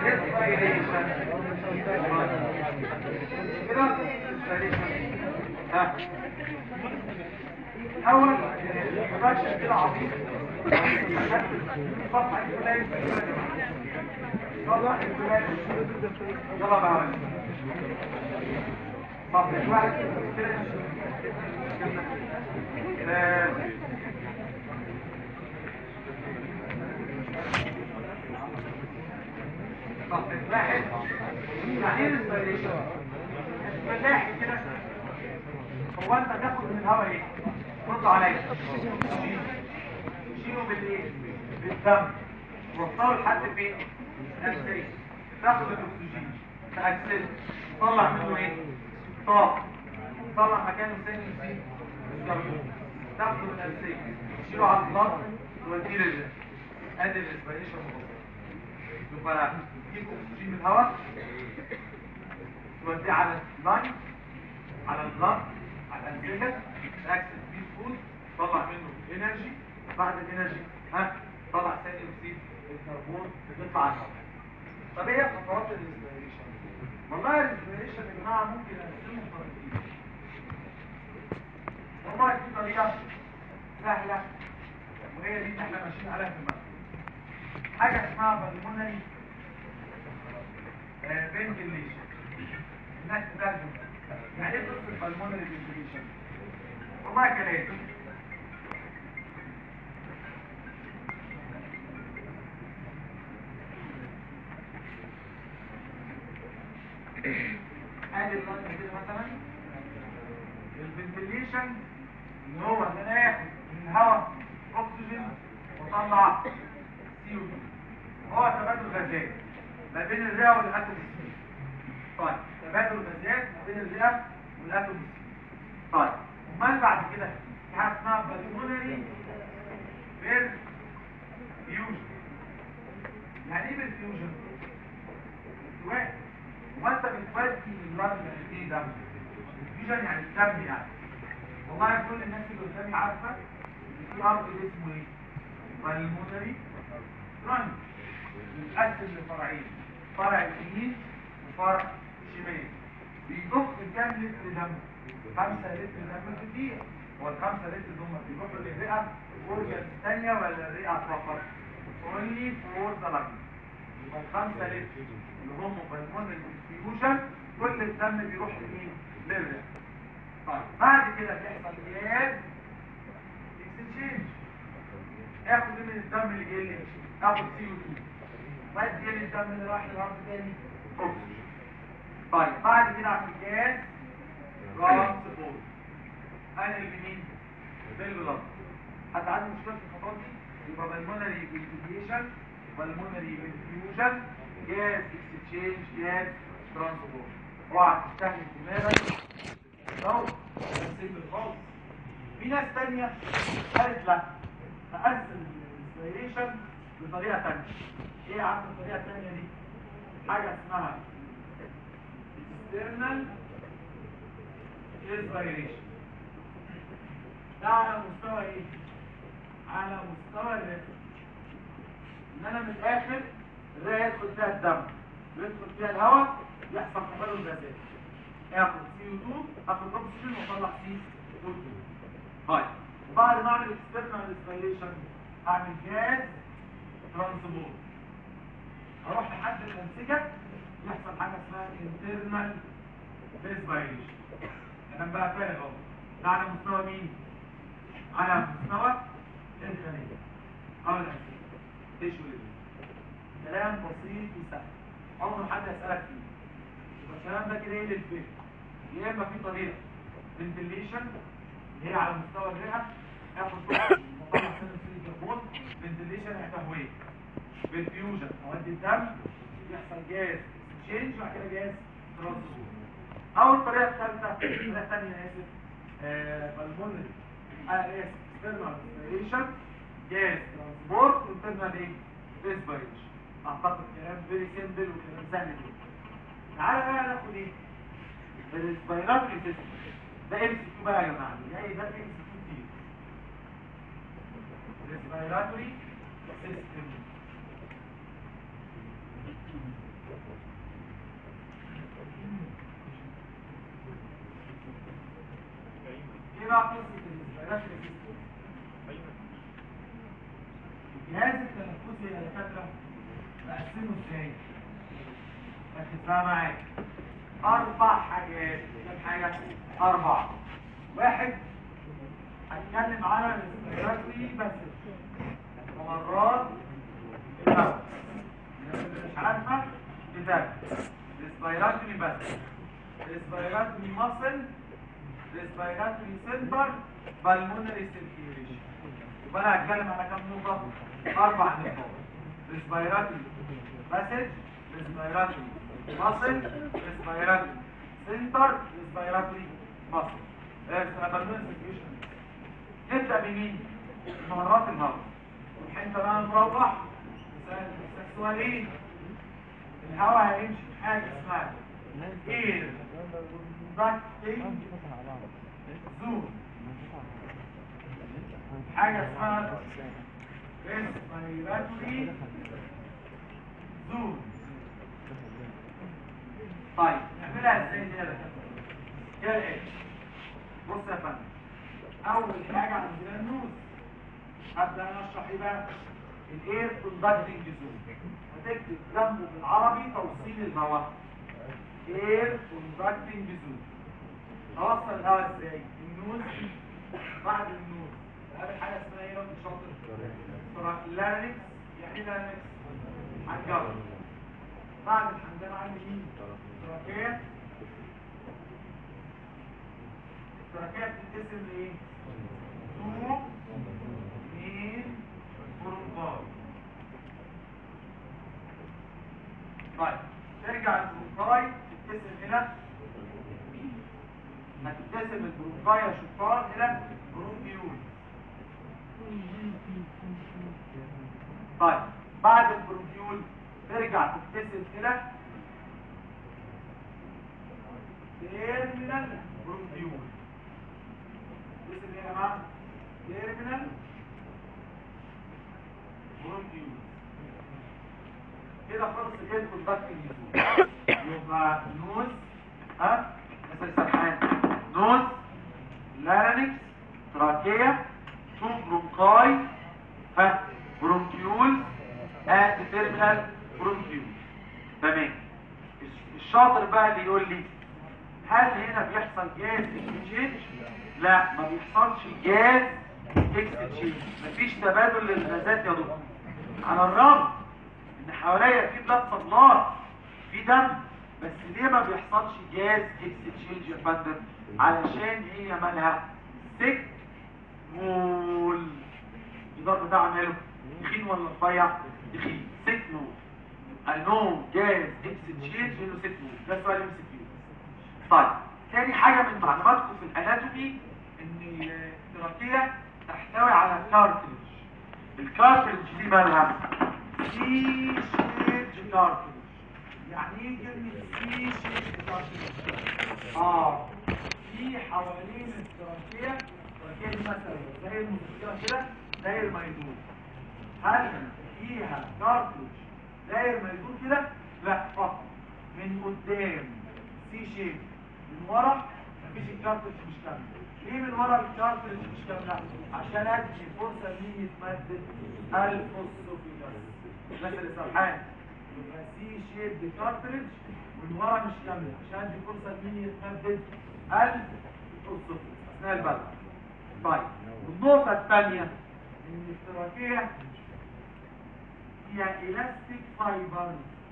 ها اول فاكشن كده عظيم صفحه الفلاني صفحه الفلاني يلا بقى صفحه واحد آه، صفحه واحد يعني ايه الانسبيريشن ملاحق كده هو انت تاخد من الهواء ايه رد عليا شيله بالايه بالدم وصله لحد فين نفسي تاخد الاكسجين تاكسد طلع منه ايه طاقه طلع مكانه ثاني يزيد الكربون تاخده من النفسي تشيله على الضغط توديه لل ادي الاسبريشن يبقى تجيب اكسجين من الهواء توديه على اللاين على الضغط على الانسجه تاكسد فيه فود طلع منه انرجي بعد الانرجي ها طلع ثاني اكسيد الكربون بتطلع على الهواء طب ايه خطوات الانسبيريشن والله الانسبيريشن يا جماعه ممكن اقسمه طريقتين والله في طريقه سهله وهي دي اللي احنا ماشيين عليها في المدرسه حاجه اسمها بالمونري فنتيليشن الناس تترجم يعني ايه قصه بالمونري فنتيليشن والله كلام ادي اللون كده مثلا الفنتيليشن اللي هو ان انا اخد من الهواء اكسجين واطلع سي او 2 هو تبادل غازات ما بين الرئه والاتوم السي طيب تبادل غازات ما بين الرئه والاتوم السي طيب امال بعد كده في حاجه اسمها بالمونري بير فيوجن يعني ايه بالفيوجن؟ استواء هو انت بتودي البلاد من ايه دم الفيوجن يعني الدم يعني والله كل الناس اللي قدامي عارفه ان في ارض اسمه ايه بالمونري ترانك بيتقسم لفرعين فرع يمين وفرع شمال بيضخ كام لتر دم 5 لتر دم في الدقيقه هو ال 5 لتر دول بيروحوا للرئه اورجن ثانيه ولا الرئه فقط اونلي فور ذا لانج يبقى ال 5 لتر اللي هم بالمونري ديستريبيوشن كل الدم بيروح لمين للرئه طيب بعد كده بيحصل جهاز اكسشينج اخد من الدم اللي جاي لي اخد سي او 2 بعد جاي الدم اللي راح للارض تاني اكسجين طيب بعد كده اعمل جهاز ترانسبورت انقل بمين بالبلد حد عنده مشكله في الخطوات دي يبقى بالمونري فيلتريشن بالمونري فيلتريوجن جاز اكسشينج جاز ترانسبورت اوعى تستهلك دماغك لو سيمبل خالص في ناس تانية قالت لا نقسم الانسبيريشن بطريقة تانية ايه يا عم الطريقة التانية دي حاجة اسمها external inspiration ده على مستوى ايه على مستوى الرئة ان انا من الاخر الرئة يدخل فيها الدم ويدخل فيها الهواء يحصل تبادل غازات اخد سي او 2 اخد اكسجين واطلع سي او 2 طيب وبعد ما اعمل اكسترنال انسبيريشن اعمل جاز ترانسبورت اروح لحد الانسجه يحصل حاجه اسمها انترنال ريسبيريشن انا بقى فاهم اهو ده على مستوى مين على مستوى الخليه او الانسجه ايش هو كلام بسيط وسهل عمر حد يسالك فيه يبقى الكلام ده كده ايه للفهم يا اما في طريقه فنتليشن اللي هي على مستوى الرئه اخد مطلع ثاني اكسيد الكربون فنتليشن يعني تهويه بالفيوجن اودي الدم يحصل جاز تشينج وبعد كده جاز ترانسبورت او الطريقه الثالثه الطريقه الثانيه انا اسف بالمونري اه اسف اكسترنال ريسبيريشن جاز ترانسبورت وانترنال ايه ريسبيريشن اعتقد كلام فيري سيمبل وكلام سهل جدا تعالى بقى ناخد ايه الريسبيراتوري سيستم ده ام سي كيو بقى يا جماعه يعني ده ام سي كيو كتير ريسبيراتوري سيستم بقى قصه الفيروس الجهاز التنفسي يا دكاتره بقسمه ازاي؟ ركز بقى معايا اربع حاجات كام حاجه؟ اربعه واحد هتكلم على الريسبيراتوري بس ممرات الهواء الناس اللي مش عارفه كتاب ريسبيراتوري بس ريسبيراتوري ماسل ريسبيراتوري سنتر بالمونري سيركيوليشن يبقى انا هتكلم على كام نقطه اربع نقاط ريسبيراتوري مسج ريسبيراتوري ماسل ريسبيراتوري سنتر ريسبيراتوري ماسل بالمونري سيركيوليشن نبدا بمين ممرات الهواء والحين بقى نروح نسال سؤالين الهواء هيمشي في حاجه اسمها اير كوندكتنج زون حاجه اسمها ريسبيراتوري زون طيب نعملها ازاي دي يا دكاتره كالاتي بص يا فندم اول حاجه عندنا النوز هبدا انا اشرح ايه بقى الاير كوندكتنج زون هتكتب جنبه بالعربي توصيل الهواء اير كوندكتنج زون اوصل الهواء ازاي النوز بعد النوز اول حاجه اسمها ايه لو انت شاطر لارنكس يعني لارنكس هنجرب بعد الحمدان عندي مين تراكيه التراكيه بتتقسم لايه تو مين برونكاي طيب ترجع البرونكاي تتقسم الى هتتقسم البرونكاي يا شطار الى برونكيول طيب بعد البرونكيول ترجع تتقسم الى تيرمينال برونكيول اسم ايه يا جماعه تيرمينال برونكيول كده خلص الايه كوندكتنج يبقى نوز ها مثل سرحان نوز لارنكس تراكية تو برونكاي ها برونكيول ات تيرمينال برونكيول تمام الشاطر بقى اللي يقول لي هل هنا بيحصل جاز اكسشينج لا ما بيحصلش جاز اكسشينج مفيش تبادل للغازات يا دكتور على الرغم ان حواليا في بلاد صدلات في دم بس ليه ما بيحصلش جاز اكسشينج يا فندم علشان هي مالها سك مول الضرب بتاعه ماله تخين ولا رفيع تخين سك مول انو جاز اكسشينج انه سك مول ده سؤال ام سي طيب تاني حاجة من معلوماتكم في الاناتومي ان التراكية تحتوي على كارتريج الكارتريج دي مالها سي شيد كارتريج يعني ايه كلمة سي شيد كارتريج اه في حوالين التراكية التراكية دي مثلا زي المذكرة كده زي الميدون هل فيها كارتريج زي الميدون كده لا فقط من قدام سي شيب من ورا مفيش الكارتريج مش كامل ليه من ورا الكارتريج مش كامله عشان ادي فرصه مين يتمدد الفوسفوفيلاس مثل سرحان يبقى سي شيب كارتريج من ورا مش كامله عشان ادي فرصه مين يتمدد الفوسفوفيلاس اثناء البلع طيب والنقطه الثانيه ان التراكيه هي الاستيك فايبر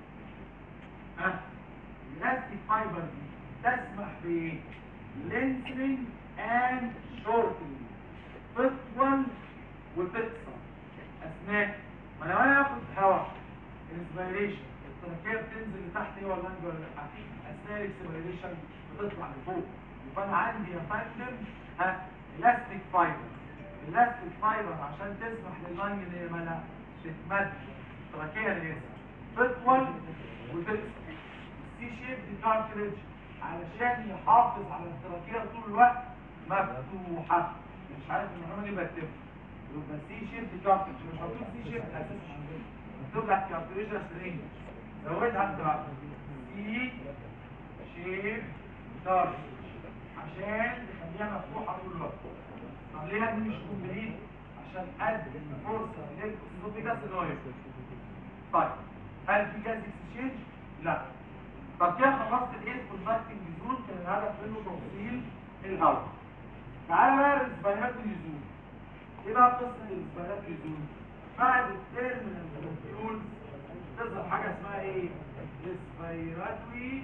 ها الاستيك فايبر دي تسمح ب lengthening and shortening تطول وتقصر اثناء ما لو انا اخد هواء انسبيريشن التراكيه بتنزل لتحت ايه ولا انجل ولا لا اثناء الاكسبيريشن بتطلع لفوق يبقى انا عندي يا فندم ها الاستيك فايبر الاستيك فايبر عشان تسمح لللنج ان هي مالها تتمد التراكيه اللي تطول وتقصر السي شيب دي كارتريج علشان يحافظ على التراكيه طول الوقت مفتوحه مش عارف المعلومه دي بكتبها يبقى سي شيب دي كارتريج مش هتقول سي شيب اساسا عندنا مكتوب لك كارتريج سرينج زودها انت بقى سي شيب كارتريج عشان نخليها مفتوحه طول الوقت طب ليه دي مش كومبليت عشان ادي فرصه للاكسسوفيجاس ان هو يفتح طيب هل في جاز اكسشينج لا طب كده خلصت الايه كونتاكتنج زون كان الهدف منه توصيل الهواء تعالى بقى الاسبانيات الزون ايه بقى قصه الاسبانيات الزون بعد التيرمينال كنترول تظهر حاجه اسمها ايه ريسبيراتوري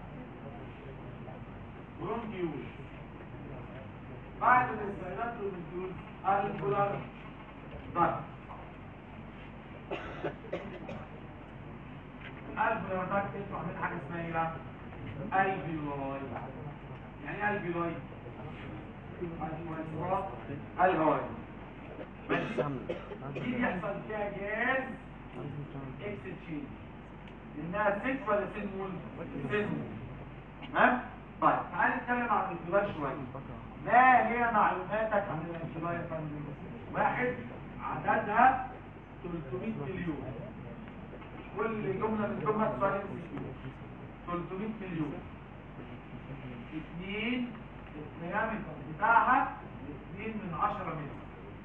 برونكيول بعد الريسبيراتوري برونكيول الفولار طيب الفولار ده تطلع من حاجه اسمها ايه بقى الفيولاي يعني ايه الفيولاي المؤثرات الهوائيه ماشي دي يحصل فيها جاز اكستشينج انها سن ولا سن مول سن تمام طيب تعال نتكلم عن الانفلار شويه ما هي معلوماتك عن الانفلار يا فندم واحد عددها 300 مليون كل جمله من جمله سؤال 300 مليون اثنين الديامتر بتاعها 2 من 10 متر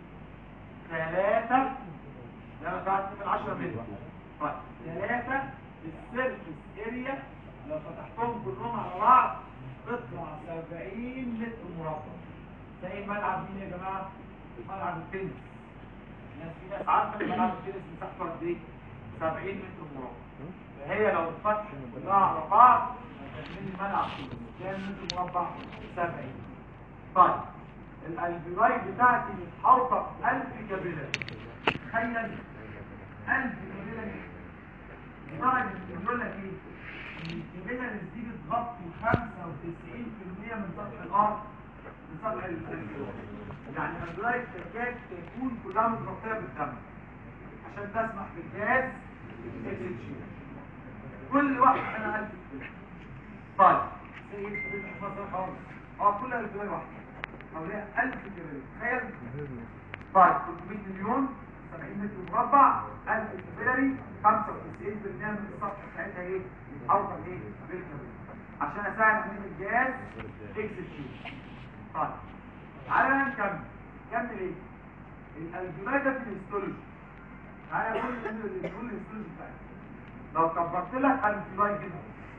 ثلاثة ده بتاعت من 10 متر طيب ثلاثة السيرفس اريا لو فتحتهم كلهم على بعض تطلع 70 متر مربع زي ملعب مين يا جماعة؟ ملعب التنس الناس في ناس عارفة ان ملعب التنس مساحته قد ايه؟ 70 متر مربع فهي لو اتفتحت كلها على بعض هتعمل الملعب كله كام متر مربع؟ 70 طيب الالفيراي بتاعتي متحوطه ب 1000 كابيلاري تخيل 1000 كابيلاري لدرجه بيقول لك ايه ان الكابيلاريز دي بتغطي 95% من سطح الارض من سطح الالفيراي يعني الالفيراي تكاد تكون كلها متغطيه بالدم عشان تسمح بالجاز اكسجين كل واحد انا 1000 طيب سيد مثلا خالص اه كل الالفيراي واحده حواليها 1000 كبيرة تخيل طيب 300 مليون 70 متر مربع 1000 كبيري 95% من السطح بتاعتها ايه محاوطه ايه بالكبيرة عشان اساعد عمليه الجهاز اكسشين طيب تعالى نكمل نكمل ايه الالجبايه ده في الهيستولوجي تعالى نقول نقول الهيستولوجي بتاعتها لو كبرت لك الالجبايه كده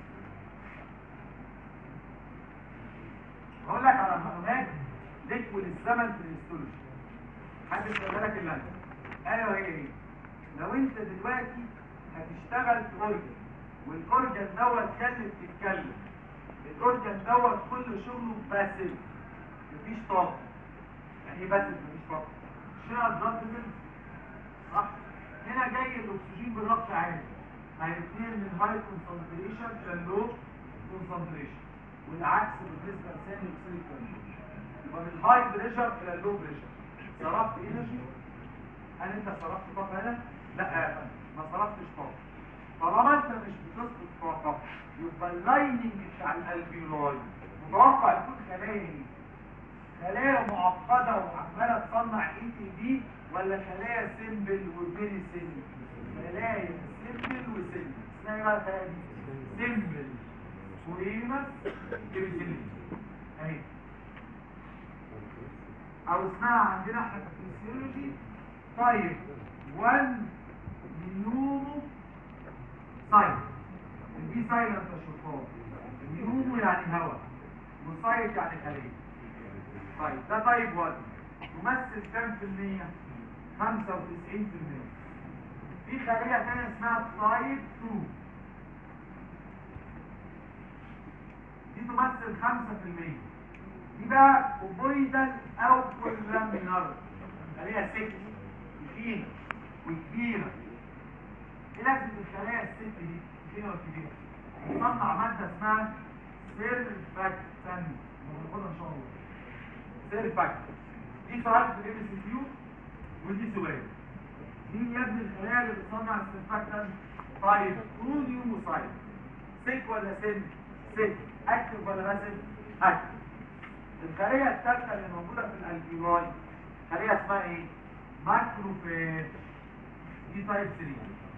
هقول لك على معلومات ليك وللزمن في الهيستولوجي حد يقول لك اللي انا وهي ايه لو انت دلوقتي هتشتغل في اورجن والاورجن دوت كان بتتكلم الاورجن دوت كل شغله باسيف مفيش طاقه يعني ايه باسيف مفيش طاقه شيل بلاد صح هنا جاي الاكسجين بالربط عالي هيتنقل من هاي كونسنتريشن الى اللو كونسنتريشن والعكس بالنسبه لثاني اكسيد الكربون يبقى من الهاي بريشر الى اللو بريشر صرفت انرجي هل انت صرفت طاقه هنا لا يا فندم ما صرفتش طاقه طالما انت مش بتصرف طاقه يبقى اللايننج بتاع الالفيولاي متوقع يكون خلايا ايه خلايا معقده وعماله تصنع اي تي دي ولا خلايا سيمبل وفيري سيمبل خلايا سيمبل وسيمبل اسمها ايه بقى الخلايا دي سيمبل سويمس كريسيلين اهي او اسمها عندنا احنا في الفسيولوجي طيب 1 نيومو سايت دي سايلنت يا شطار نيومو يعني هواء وسايت يعني خليه طيب ده طيب 1 يمثل كام في المية 95% في خلية تانية اسمها تايب 2 دي تمثل 5% دي بقى اوبويدال او كولامينار خليها سك تخينه وكبيره ايه لازم الخلايا الست دي تخينه وكبيره تصنع ماده اسمها سيرفاكتان هناخدها ان شاء الله سيرفاكتان دي سؤال في الام سي كيو ودي سؤال مين يا ابني الخلايا اللي بتصنع السيرفاكتان طيب طول يوم وصايد سك ولا سن سك اكتف ولا باسف اكتف الخلية الثالثة اللي موجودة في الالفيولاي خلية اسمها ايه؟ ماكروفاج دي تايب 3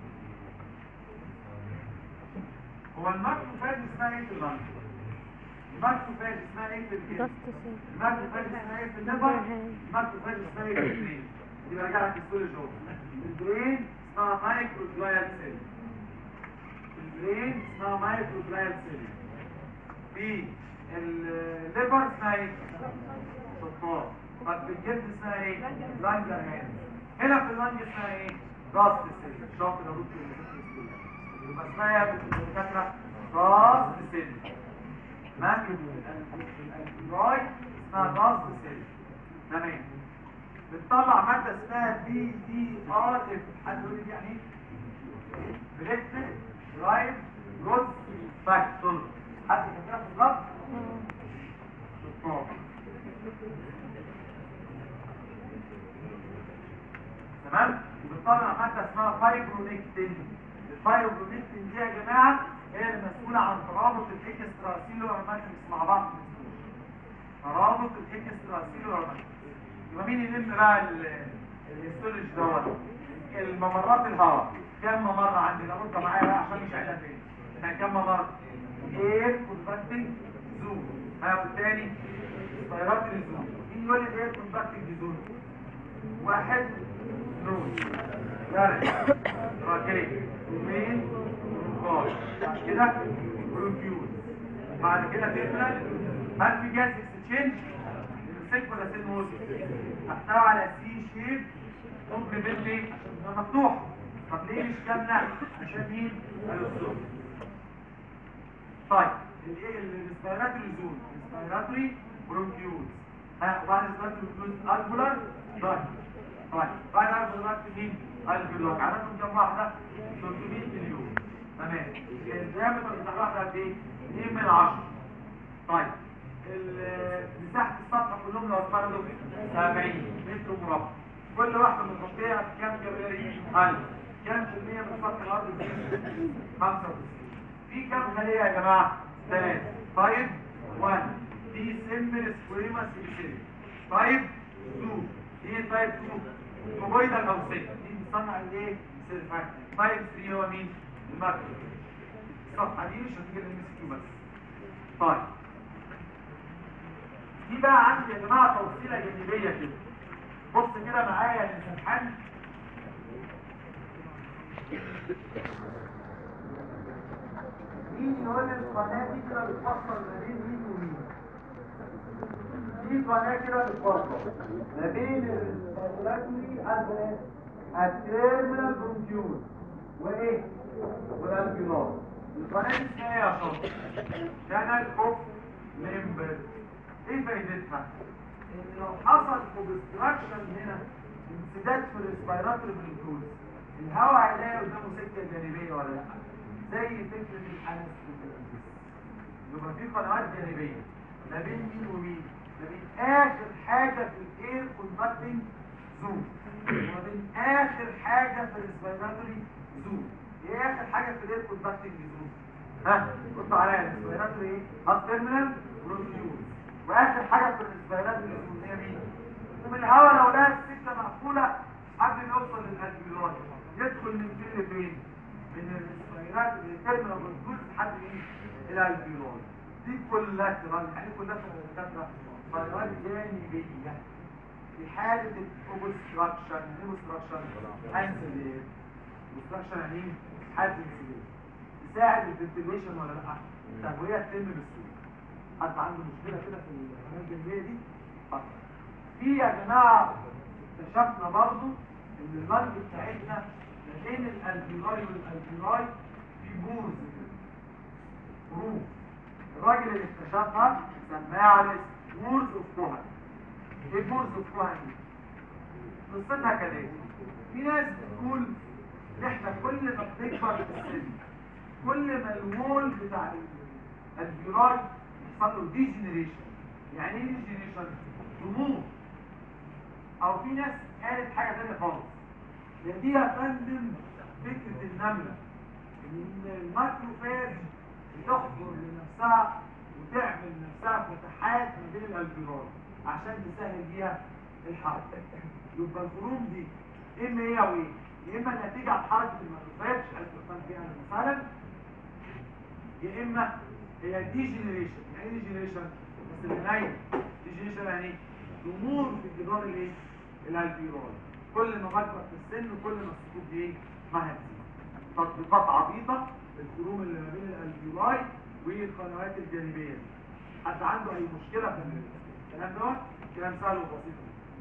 هو الماكروفاج اسمها ايه في اللنج؟ الماكروفاج اسمها ايه في الجسم ضغط سيل الماكروفاج اسمها ايه في الليفر الماكروفاج اسمها ايه في البرين دي برجع لك السؤال جوه البرين اسمها مايكروجلايال سيل البرين اسمها مايكروجلايال سيل في الليفر اسمها ايه شطار طب في الجلد اسمها ايه لانجر هاند هنا في اللانج اسمها ايه راس سيل شاطر يا دكتور يبقى اسمها يا دكاتره راس سيل ماشي الراي اسمها راس سيل تمام بتطلع ماده اسمها بي دي ار اف حد يقول لي يعني ايه بريكتد رايب جروث فاكتور حد كده في الضغط شطار تمام وبتطلع ماده اسمها فايبرونكتين الفايبرونكتين دي يا جماعه هي المسؤوله عن ترابط الاكستراسيلولار ماتريكس مع بعض ترابط الاكستراسيلولار ماتريكس يبقى مين يلم بقى ال- الاستورج دوت الممرات الهواء كم ممر عندنا رد معايا بقى عشان مش عايزها فين احنا كم ممر اير كونتاكتنج زون ها والتاني طيارات الزون مين يقول لي الاير كونتاكتنج زون واحد نوز درج راكين اثنين ركاش بعد كده برونكيوز بعد كده تفلل هل في جاز اكسشينج السلك ولا سن موز محتوى على سي شيب كومبلمنتري عشان مفتوح طب ليه مش كامله عشان مين الصوت طيب الايه الريسبيراتوري زون ريسبيراتوري برونكيوز ها وبعد الريسبيراتوري برونكيوز الفولار طيب طيب بعد الفولار مين الفولار عددهم كم واحده 300 مليون تمام الديامتر بتاع الواحده قد ايه 2 من 10 طيب ال- مساحه السطح كلهم لو اتفرضوا 70 متر مربع كل واحده من الخطيه كام كباري 1000 كام في المية من سطح الارض 95 في كام خليه يا جماعه ثلاثه طيب 1 دي سيمبل سكويما سيبسيلي طيب 2 دي طيب 2 كوبويدال او سيك دي بتصنع الايه سيرفاكت طيب 3 هو مين الماكرو الصفحه دي مش هتيجي الام اس كيو بس طيب دي بقى عندي يا جماعه توصيله جانبيه كده بص كده معايا الامتحان مين يقول القناه دي كده بتفصل ما بين مين ومين دي قناه كده بتفصل ما بين الريسبيراتوري ادريس التيرمينال برونكيول وايه والالفيولار القناه دي اسمها ايه يا شاطر شانل اوف ممبر ايه فايدتها ان لو حصل اوبستراكشن هنا انسداد في الريسبيراتوري برونكيول الهواء هيلاقي قدامه سكه جانبيه ولا لا زي فكره الانستيزيس يبقى في قنوات جانبيه ما بين مين ومين ما بين اخر حاجه في الاير كونتاكتنج زون وما بين اخر حاجه في الريسبيراتوري زون ايه اخر حاجه في الاير كونتاكتنج زون ها بص عليا الريسبيراتوري ايه هاب تيرمينال برونكيول واخر حاجه في الريسبيراتوري زون هي مين ومن الهواء لو لقى السكه مقفوله قبل ما يوصل للالفيولار يدخل من فين لفين من الريسبيرات من التيرمينال برونكيول لحد ايه الى الالفيولار دي كلها ترى يعني كلها الدكاتره قنوات جانبيه في حاله الاوبستراكشن الاوبستراكشن هانسل اوبستراكشن يعني ايه حد انسلين تساعد الفنتيليشن ولا لا التهويه تتم بالسهوله حد عنده مشكله كده في القناه الجانبيه دي اتفضل. في يا جماعه اكتشفنا برضو ان اللنج بتاعتنا ما بين الالفيولاي والالفيولاي في بورز كده بروف الراجل اللي اكتشفها سماها على اسم بورز اوف كوهن ايه بورز اوف كوهن دي؟ قصتها كالاتي في ناس بتقول ان احنا كل ما بنكبر في السن كل ما الوول بتاع الفيولاي يحصل له ديجنريشن يعني ايه ديجنريشن؟ رموز او في ناس قالت حاجه ثانيه خالص هي دي يا فندم فكره النمله ان الماكروفاج بتحضر لنفسها وتعمل نفسها فتحات ما بين الالفيولار عشان تسهل بيها الحركه يبقى الخروم دي اما ايه او ايه يا اما نتيجه عن حركه الماكروفاج عايز تفهم فيها مثلا يا اما هي ديجنريشن يعني ايه ديجنريشن بس اللي نايم ديجنريشن يعني ايه ضمور في الجدار الايه الالفيولاي كل ما بكبر في السن كل ما السقوط دي ايه ما هتزيد تطبيقات عبيطه الخروم اللي ما بين الالفيولاي والقنوات الجانبيه دي. حد عنده اي مشكله في الكلام دوت كلام سهل وبسيط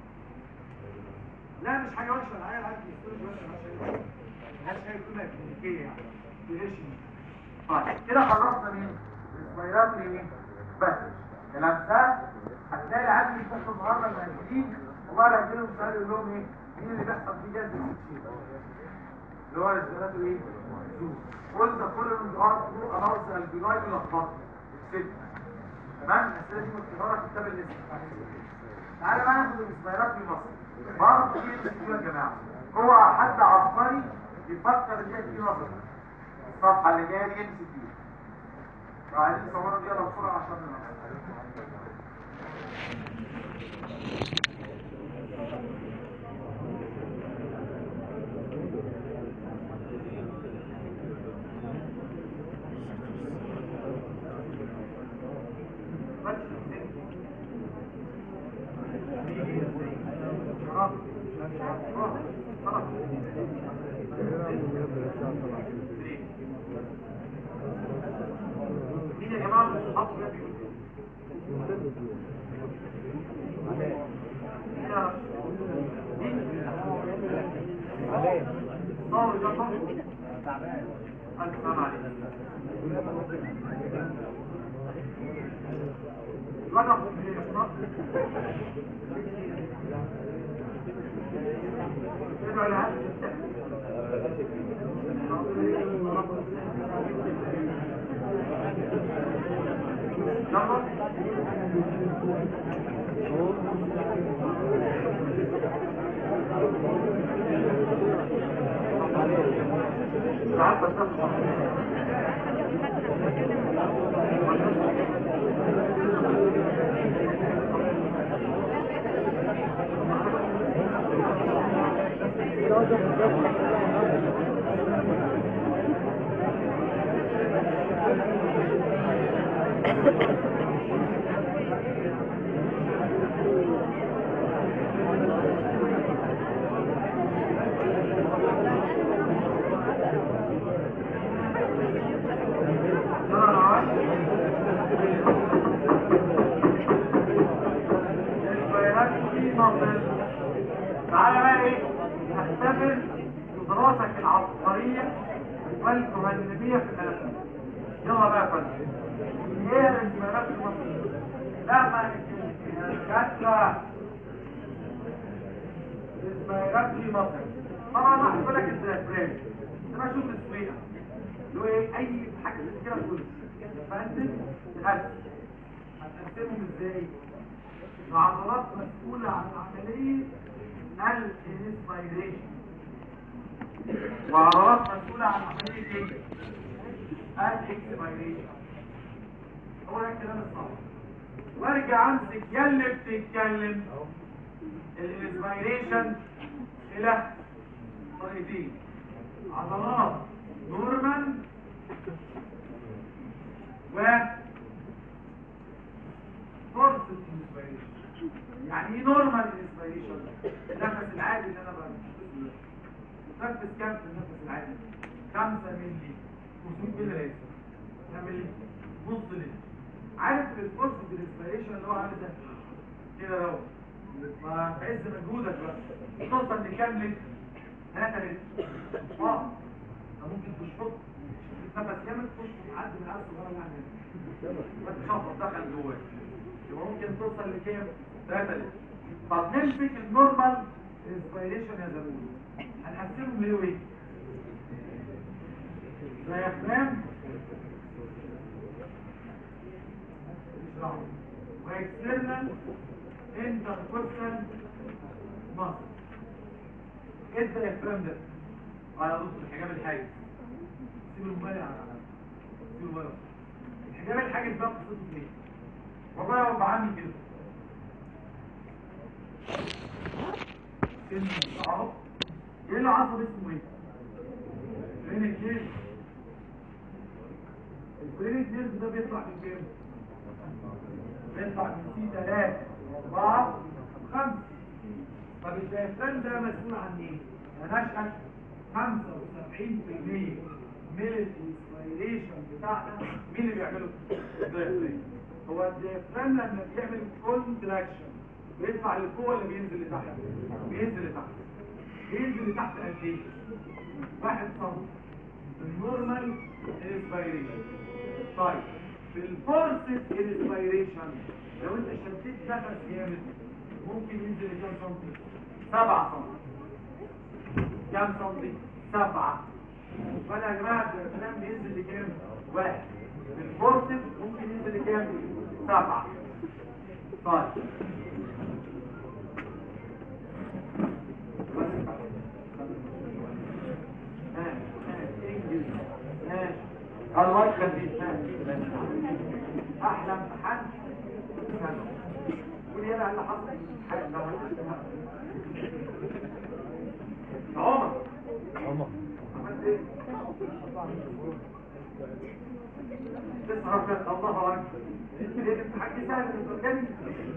لا مش حاجه وحشه العيال عارف يستورج وحشه مش ملهاش اي قيمه كلينيكيه يعني تقلقش طيب كده خلصنا مين السبايرات مين بس الامثال هتلاقي العيال بيفتحوا النهارده المهندسين والله لا يجيلهم سؤال يقول لهم ايه مين اللي بيحصل فيه جاز التشيل اللي هو الاسبيرات ايه قول ده كل من ار تو اباوت البيلاي ملخبط ست تمام الاسئله دي مكتوبه في كتاب الاسم تعالى بقى ناخد الاسبيرات في مصر برضه في ام يا جماعه هو حد عبقري يفكر ازاي في نظر الصفحه اللي جايه دي ام سي كيو وعايزين نصورها دي يلا بسرعه عشان ننقل. مين يا جماعه اللي اصحابه ده بيقول صار جنبه ألف سلام عليك رقم ادعوا لها تعالى بقى ايه نختبر قدراتك العبقرية والمهندمية في الثلاثة يلا بقى يا فندم ايه الاسمارات المصرية لا ما كاتبة الاسمارات في مصر طبعا هحكي لك الديافرام انا اشوف السويقة اللي هو ايه اي حاجة كده تقول فانت تقسم هتقسمهم ازاي العضلات مسؤولة عن عملية الانسبيريشن وعضلات مسؤولة عن عملية ايه؟ الاكسبيريشن هو ده الكلام الصح وارجع امسك يلي بتتكلم الانسبيريشن الى طريقتين عضلات نورمال و فورس الانسبيريشن يعني ايه نورمال انسبيريشن النفس العادي اللي انا بنفسه نفس كام في النفس العادي 5 مللي 500 مللي لازم نعمل نص لتر عارف الفورس الانسبيريشن اللي هو عامل ده كده اهو ما تعز مجهودك بقى توصل لكام لتر 3 لتر اه ده ممكن تشفط نفس جامد تشفط عدي من عدد صغيره يعني بس شفط دخل جواك يبقى ممكن توصل لكام 3 لتر طب نمسك النورمال انسبيريشن يا زميلي هنقسمهم ليه وايه دايفرام واكسترنال انتركوستال ماسل ايه الدايفرام ده على ضد الحجاب الحاجز سيب الموبايل على سيب الموبايل الحجاب الحاجز ده قصته ايه والله هو بعمل كده سن اهو ايه اللي عصب اسمه ايه؟ فين الكيس؟ السبلينيك نيرف ده بيطلع من كام بيطلع من سي 3 4 5 طب الديافرام ده مسؤول عن ايه هنشأت 75% من الانسبيريشن بتاعنا مين اللي بيعمله الديافرام هو الديافرام لما بيعمل كونتراكشن بيطلع لفوق ولا بينزل لتحت بينزل لتحت بينزل لتحت قد ايه واحد سم النورمال انسبيريشن طيب في الفورسد انسبيريشن لو انت شديت نفس جامد ممكن ينزل لكام سنتي سبعة سنتي كام سنتي سبعة فانا يا جماعه الكلام بينزل لكام واحد في الفورسد ممكن ينزل لكام سبعة طيب الله يخليك احلى امتحان قولي انا اللي حصل عمر عمر عملت ايه تسعة كانت الله اكبر ليه الامتحان سهل من الجنة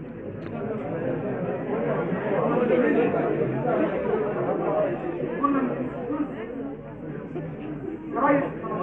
كنا قريب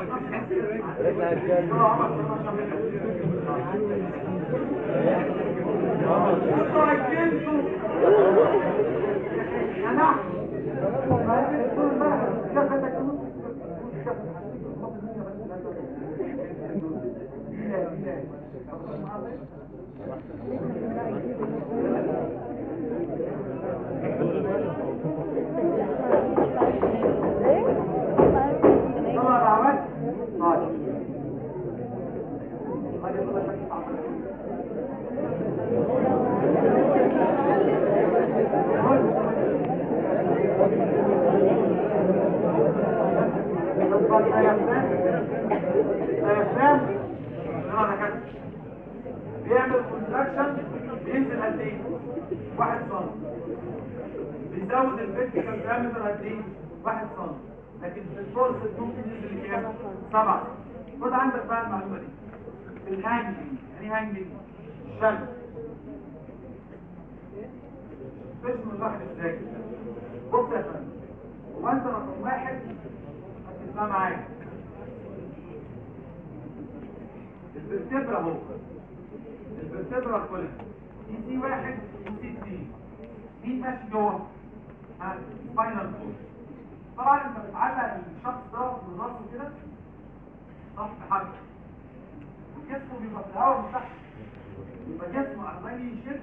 طبعا عملت طيب بيعمل كونتراكشن بينزل قد ايه؟ واحد سم بيزود الفيرتيكال دايمتر قد ايه؟ واحد سم لكن في الفورس ممكن ينزل لكام؟ سبعة خد عندك بقى المعلومة دي الهانجنج يعني هانجنج الشد تسمى الواحد ازاي بص يا فندم هو انت رقم واحد هتسمع معايا الفرتبرا اهو الفرتبرا كلها دي سي واحد ودي سي مين ماشي جوه؟ ها سباينال كورد طبعا انت بتعلق الشخص ده من راسه كده صح بحاجه جسمه بيبقى في الهواء من تحت يبقى جسمه عمال يشد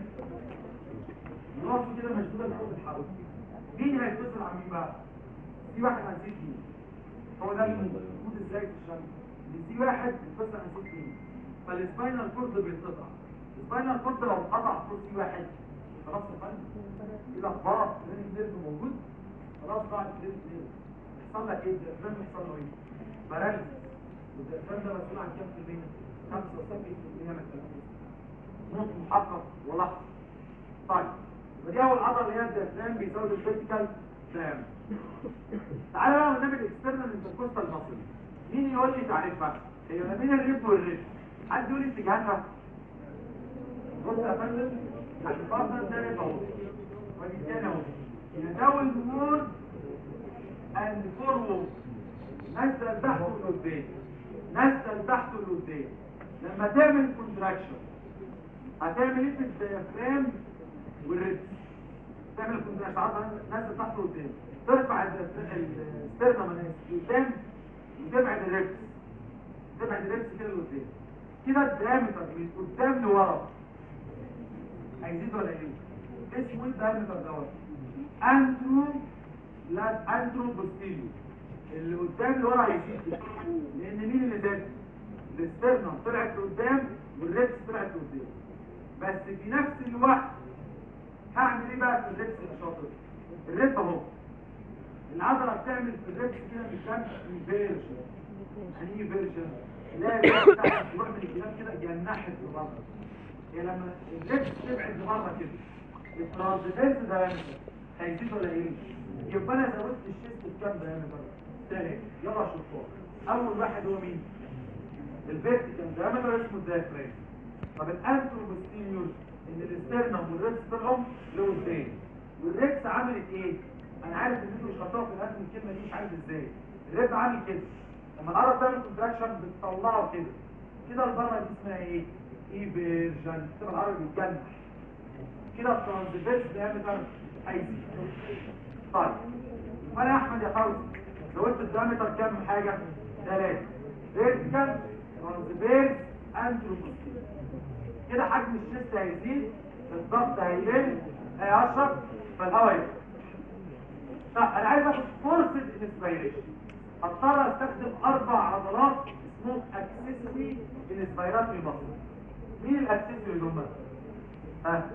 راسه كده مشدوده من فوق الحرب مين هيتصل على مين بقى؟ في واحد عن ست مين هو ده الموجود ازاي في الشمس ان في واحد بيتصل عن ست مين فالسباينال كورد بيتقطع السباينال كورد لو اتقطع فوق في واحد خلاص يا فندم كده اخبار البرين نيرف موجود خلاص بعد البرين نيرف يحصل لك ايه؟ الديافرام يحصل له ايه؟ باراليسيس والديافرام ده مسؤول عن كام في المية؟ 75% من التنفس نقط محقق ولحظة طيب ودي اول عضله اللي هي الديافرام بيزود الفيرتيكال دام تعالى بقى ونعمل الاكسترنال انتركوستال ماسل مين يقول لي تعريفها هي ما بين الريب والريب حد يقول لي اتجاهاتها بص يا فندم هتفضل ده ريب اهو ودي الثاني اهو يداول مور اند فورورد نزل تحته لقدام نزل تحته لقدام لما تعمل كونتراكشن هتعمل ايه في الديافرام والريبس تعمل كونتراكشن عضله نزل تحته لقدام ترفع السترنم من قدام وتبعد الريبس تبعد الريبس كده لقدام كده الدايمتر من قدام لورا هيزيد ولا يقل اسمه الدايمتر دوت انترو لا انترو بوستيريو اللي قدام لورا هيزيد لان مين اللي زاد الاسترنم طلعت لقدام والريبس طلعت لقدام بس في نفس الوقت هعمل ايه بقى في الريبس يا شاطر الريب اهو العضله بتعمل في الريبس كده مش كام انفيرجن يعني ايه فيرجن لا بتاعت تروح من الجناب كده جنحت لبره هي لما الريبس تبعد لبره كده الترانزفيرس دايمتر هيزيد ولا يقل يبقى انا زودت الشيست بكام دايمتر تاني يلا شطار اول واحد هو مين الفيرتيكال دايمتر اسمه الدايفرام طب الانتروبوستيريور ان الاسترنم والريبس طلعوا لقدام والريبس عملت ايه انا عارف ان انتوا مش هتقفوا في الاسم الكلمه دي مش عارف ازاي الريب عامل كده لما العرب تعمل كونتراكشن بتطلعه كده كده البره دي اسمها ايه ايفيرجن كده العربي بيتجنح كده الترانزفيرس دايمتر هيزيد طيب وانا يا احمد يا فوزي زودت الدايمتر كام حاجه ثلاثه فيرتيكال ترانزفيرس انتروبوستيريور كده حجم الشيست هيزيد الضغط هيقل هيقشر فالهواء يقل طب انا عايز اخد فرصه الانسبيريشن هضطر استخدم اربع عضلات اسمهم اكسسوري انسبيراتوري ماسل مين الاكسسوري اللي هم ها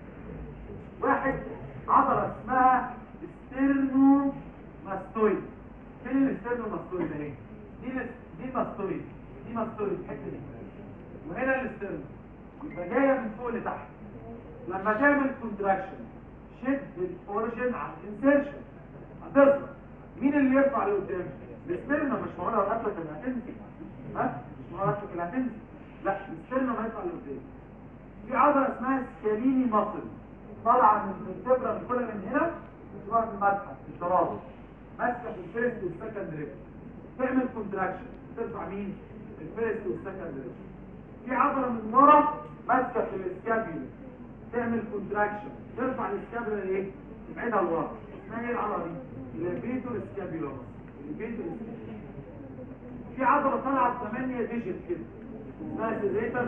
واحد عضله اسمها ستيرنو ماستويد فين الاستيرنو ماستويد ده اهي دي الاس- دي ماستويد دي ماستويد الحته دي وهنا الاستيرنو يبقى جايه من فوق لتحت لما تعمل كونتراكشن شد الاوريجن على الانسيرشن هتظهر مين اللي يرفع لقدام الاسترنا مش معقوله لو قفلت اللي هتنزل ها مش معقوله قفلت اللي هتنزل لا الاسترنا ما يطلع لقدام في عضله اسمها سكاليني ماسل طالعه من الفرتبرا من كل من هنا بتروح من المدحف في الترابط ماسكه في الفيرست والسكند ريب تعمل كونتراكشن ترفع مين الفيرست والسكند ريب في عضله من ورا ماسكه في الاسكابيولا تعمل كونتراكشن ترفع الاسكابيولا ايه تبعدها لورا اسمها ايه العضله دي الليفيتور اسكابيولا الليفيتور اسكابيولا في عضله طالعه 8 ديجيت كده اسمها سيريتاس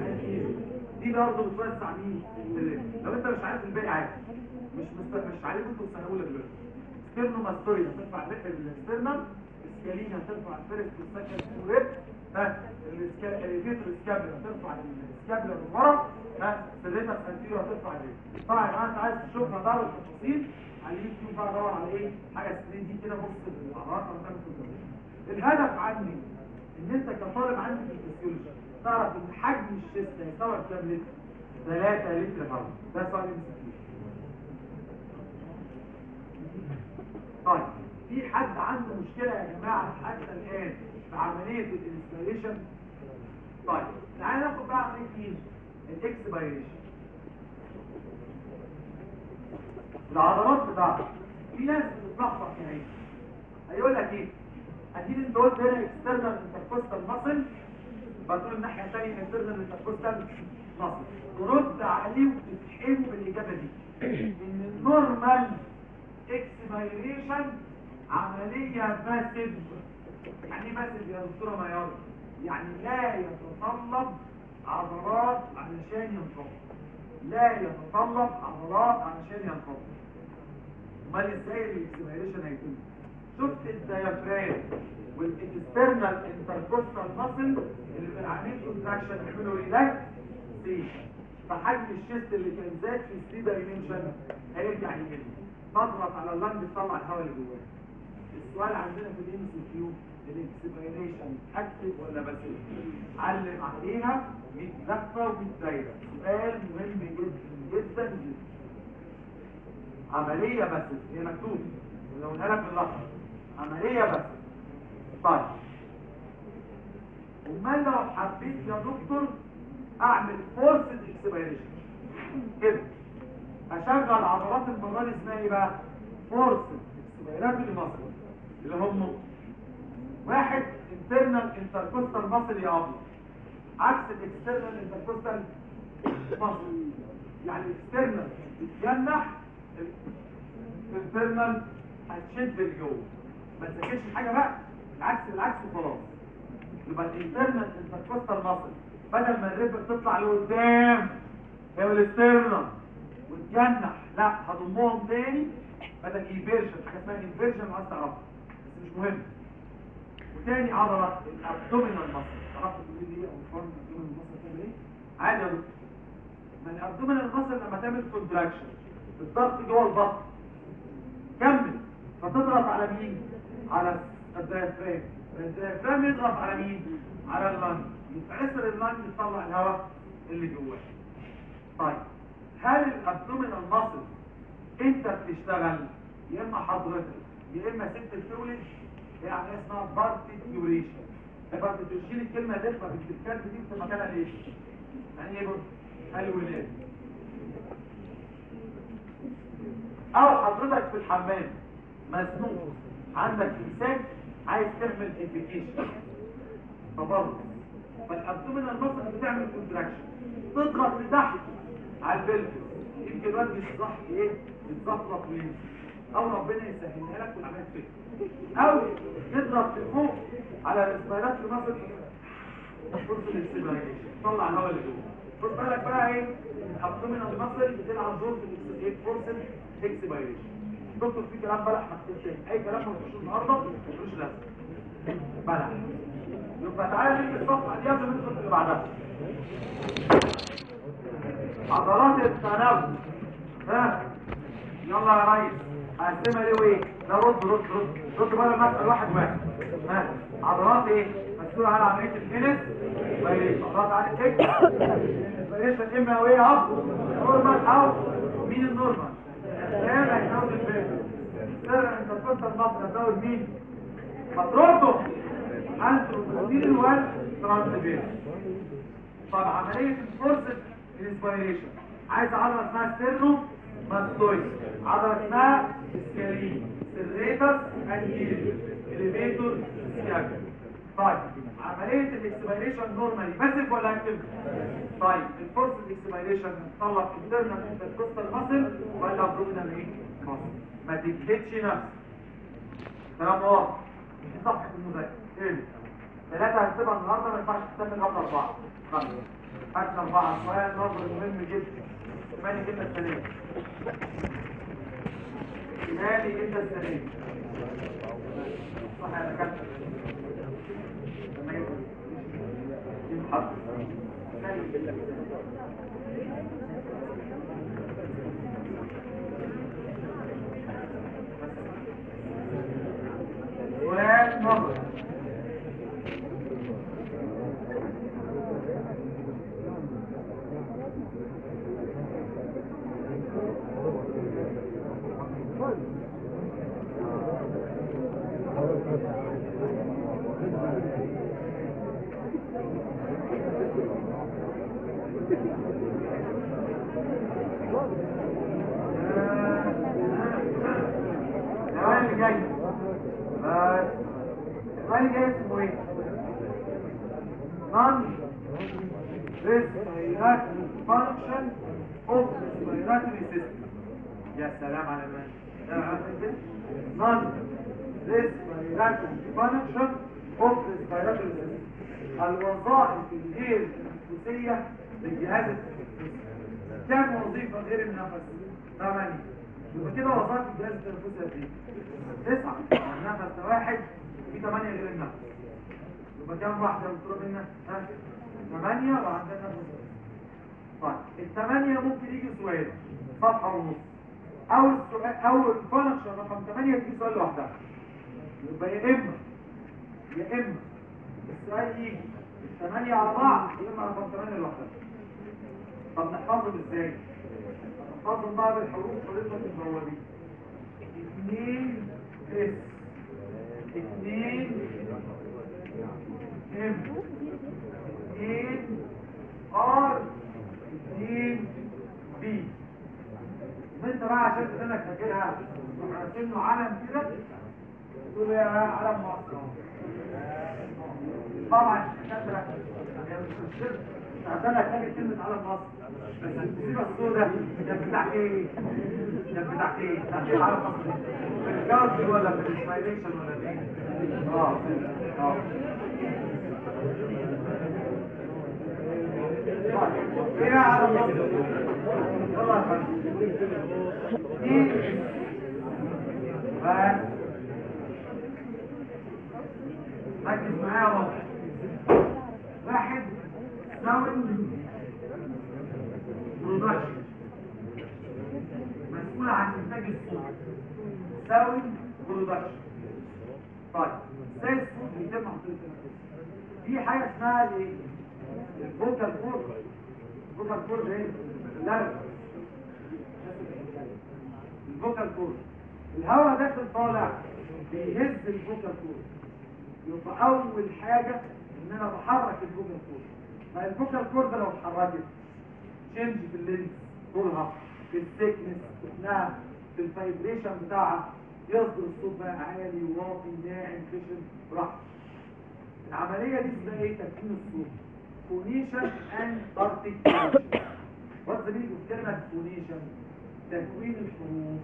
دي برضه بتوسع مين الرجل. لو انت مش عارف الباقي عادي مش مست... مش عليكم انتوا السنه الاولى دلوقتي ستيرنو ماستوري هترفع الرحله الاسترنم اسكالين هترفع الفيرست والسكند وريب ها الاسكا- الفيتر اسكابيلا هترفع الاسكابيلا من ورا ها سيريتاس انتيريو هترفع الرجل طبعا يا جماعه انت عايز تشوف مدار التفاصيل على اليوتيوب بقى دور على ايه حاجه سكرين دي كده بص الاعراض او تعمل كونترول. الهدف عندي ان انت كطالب عندي في الفسيولوجي تعرف ان حجم الشيست هيستوعب كام لتر 3 لتر هواء ده سؤال المسكين طيب في حد عنده مشكلة يا جماعة حتى الآن في عملية الانسبيريشن طيب تعالى ناخد بقى عملية مين الاكسبيريشن العضلات بتاعتك في ناس بتتلخبط يعني هيقول لك ايه اكيد انت قلت هنا اكسترنال انتركوستال ماسل بتقول الناحيه الثانيه انترنال انتركوستال ماسل ترد عليه وتفهمه بالاجابه دي ان النورمال اكسبيريشن عمليه باسيف يعني ايه باسيف يا دكتوره ميار يعني لا يتطلب عضلات علشان ينفض لا يتطلب عضلات علشان ينفض امال ازاي الاكسبيريشن هيتم شفت الديافرام والاكسترنال انتركوستال ماسل اللي في العمليه كونتراكشن يعملوا ريلاكس فحجم الشيست اللي كان زاد في السي دايمنشن هيرجع يقل تضغط على اللنج تطلع الهواء اللي جواه السؤال عندنا في الام سي كيو الاكسبيريشن اكتف ولا باسيف علم عليها 100 لفه و100 دايره سؤال مهم جدا جدا جدا عمليه باسيف هي مكتوب ولو قالها باللفظ عمليه باسيف طيب امال لو حبيت يا دكتور اعمل فورس اكسبيريشن كده اشغل عضلات المره دي اسمها ايه بقى فورس اكسبيراتوري ماسل اللي هم واحد انترنال انتركوستال ماسل يا ابيض عكس الاكسترنال انتركوستال ماسل يعني الاكسترنال بتجنح الانترنال هتشد لجوه ما تذاكرش حاجه بقى العكس بالعكس وخلاص يبقى الانترنال انتركوستال ماسل بدل ما الريب تطلع لقدام هي الاسترنال وتجنح لا هضمهم تاني بدل ايفيرجن حاجه اسمها ايفيرجن عايز تعرفها بس مش مهم وتاني عضله الابدومينال ماسل تعرفوا تقول لي ايه او فرن الابدومينال ماسل تعمل ايه عادي يا دكتور ما الابدومينال ماسل لما تعمل كونتراكشن الضغط جوه البطن كمل فتضغط على مين على الديافرام الديافرام يضغط على مين على اللنج يتعسر اللنج يطلع الهواء اللي جواه طيب هل الابدومينال ماسل انت بتشتغل يا اما حضرتك يا اما ست بتولد يعني اسمها بارتيكيوليشن فانت تشيل الكلمه دي ما بالكلمه دي في مكانها ليه يعني ايه بص الولاد او حضرتك في الحمام مزنوق عندك انسان عايز تعمل انفيكيشن تبرد فالابدومينال ماسل بتعمل كونتراكشن تضغط لتحت على البلفس يمكن الواد يصح ايه يتزفرط وينزل او ربنا يسهلها لك والعمليه كده او تضغط لفوق على الاسبيرات ماسل فرصه الاكسبيريشن طلع الهواء اللي جوه خد بالك بقى ايه الابدومينال ماسل بتلعب دور في الاكسبيريشن فرصه اكسبيريشن دكتور في كلام بلح ما تكتبش اي كلام ما تخش النهارده ملوش لازمه بلح يبقى تعالى نيجي الصفحه دي قبل ما ندخل اللي بعدها عضلات التنفس ها يلا يا ريس هقسمها ليه وايه ده رد رد رد رد بقى المسألة واحد واحد ها عضلات ايه مسؤولة عن عملية الجنس بايليش عضلات عن الكيك بايليش اما او ايه اهو نورمال او مين النورمال الان هيزود الفيلم سر انت تفصل مصر هتزود مين مطروحه انتروبوستيرين والترانسفير طب عملية الفورسد الانسبيريشن عايز عضلة اسمها ستيرنو ماستويد عضلة اسمها سكالين سيريتس انجيل اليفيتور سياج طيب عملية الاكسبيريشن نورمالي باسف ولا اكتف طيب الفورسد اكسبيريشن هتطلع انترنال انتركوستال ماسل ولا ابدومينال ايه ماسل ما تجهدش نفسك كلام واضح دي صفحة المذاكرة ايه ثلاثة هنسيبها النهاردة ما ينفعش تستنى قبل أربعة خمسة هات أربعة سؤال نظر مهم جدا مالي جدا السنة مالي جدا السنة صح يا دكاترة لما يبقى يتحط سؤال نظر السؤال اللي جاي بس السؤال اللي جاي اسمه ايه؟ non respiratory function of respiratory system يا سلام على ما non respiratory function of respiratory system الوظائف الغير التنفسية للجهاز التنفسي كم وظيفة غير النفس؟ ثمانية يبقى كده وظائف الجهاز التنفسي قد ايه؟ تسعة النفس ده واحد في ثمانية غير النفس يبقى كام واحدة مطلوب منا؟ ها؟ ثمانية وعندنا نفس طيب الثمانية ممكن يجي سؤال صفحة ونص أو السؤال أو الفانكشن رقم ثمانية تيجي سؤال لوحدها يبقى يا إما يا إما السؤال يجي الثمانية على بعض يا إما رقم ثمانية لوحدها طب نحفظهم إزاي؟ نحفظهم بقى بالحروف خريطة البوابين اثنين اس اثنين ام اثنين ار اثنين بي انت بقى عشان تقدر فاكرها تروح راسم له علم كده تقول يا علم مصر طبعا الدكاتره هي مش الشرك عشان احتاج كلمه علم مصر بس المصيبه السوداء ده بتاع ايه؟ ده بتاع ايه؟ بتاع ايه علم مصر؟ في الجاز ولا في الاسمايليشن ولا في ايه؟ اه اه ايه يا علم مصر؟ يلا يا فندم دي بس ركز معايا واضح واحد ساوند برودكشن مسؤول عن انتاج الصوت ساوند برودكشن طيب ازاي الصوت بيتم عن طريق التنفس في حاجه اسمها الايه الفوكال كورد الفوكال كورد ايه اللرب الفوكال كورد الهواء داخل طالع بيهز الفوكال كورد يبقى اول حاجة ان انا بحرك الفوكال كورد فالفوكال كورد لو اتحركت تشينج في اللينس طولها في الثيكنس بتاعها في الفايبريشن بتاعها يصدر الصوت بقى عالي واطي ناعم خشن براحته العمليه دي اسمها ايه تكوين الصوت فونيشن اند ارتكيوليشن وات ذا مينينج اوف كلمه فونيشن تكوين الحروف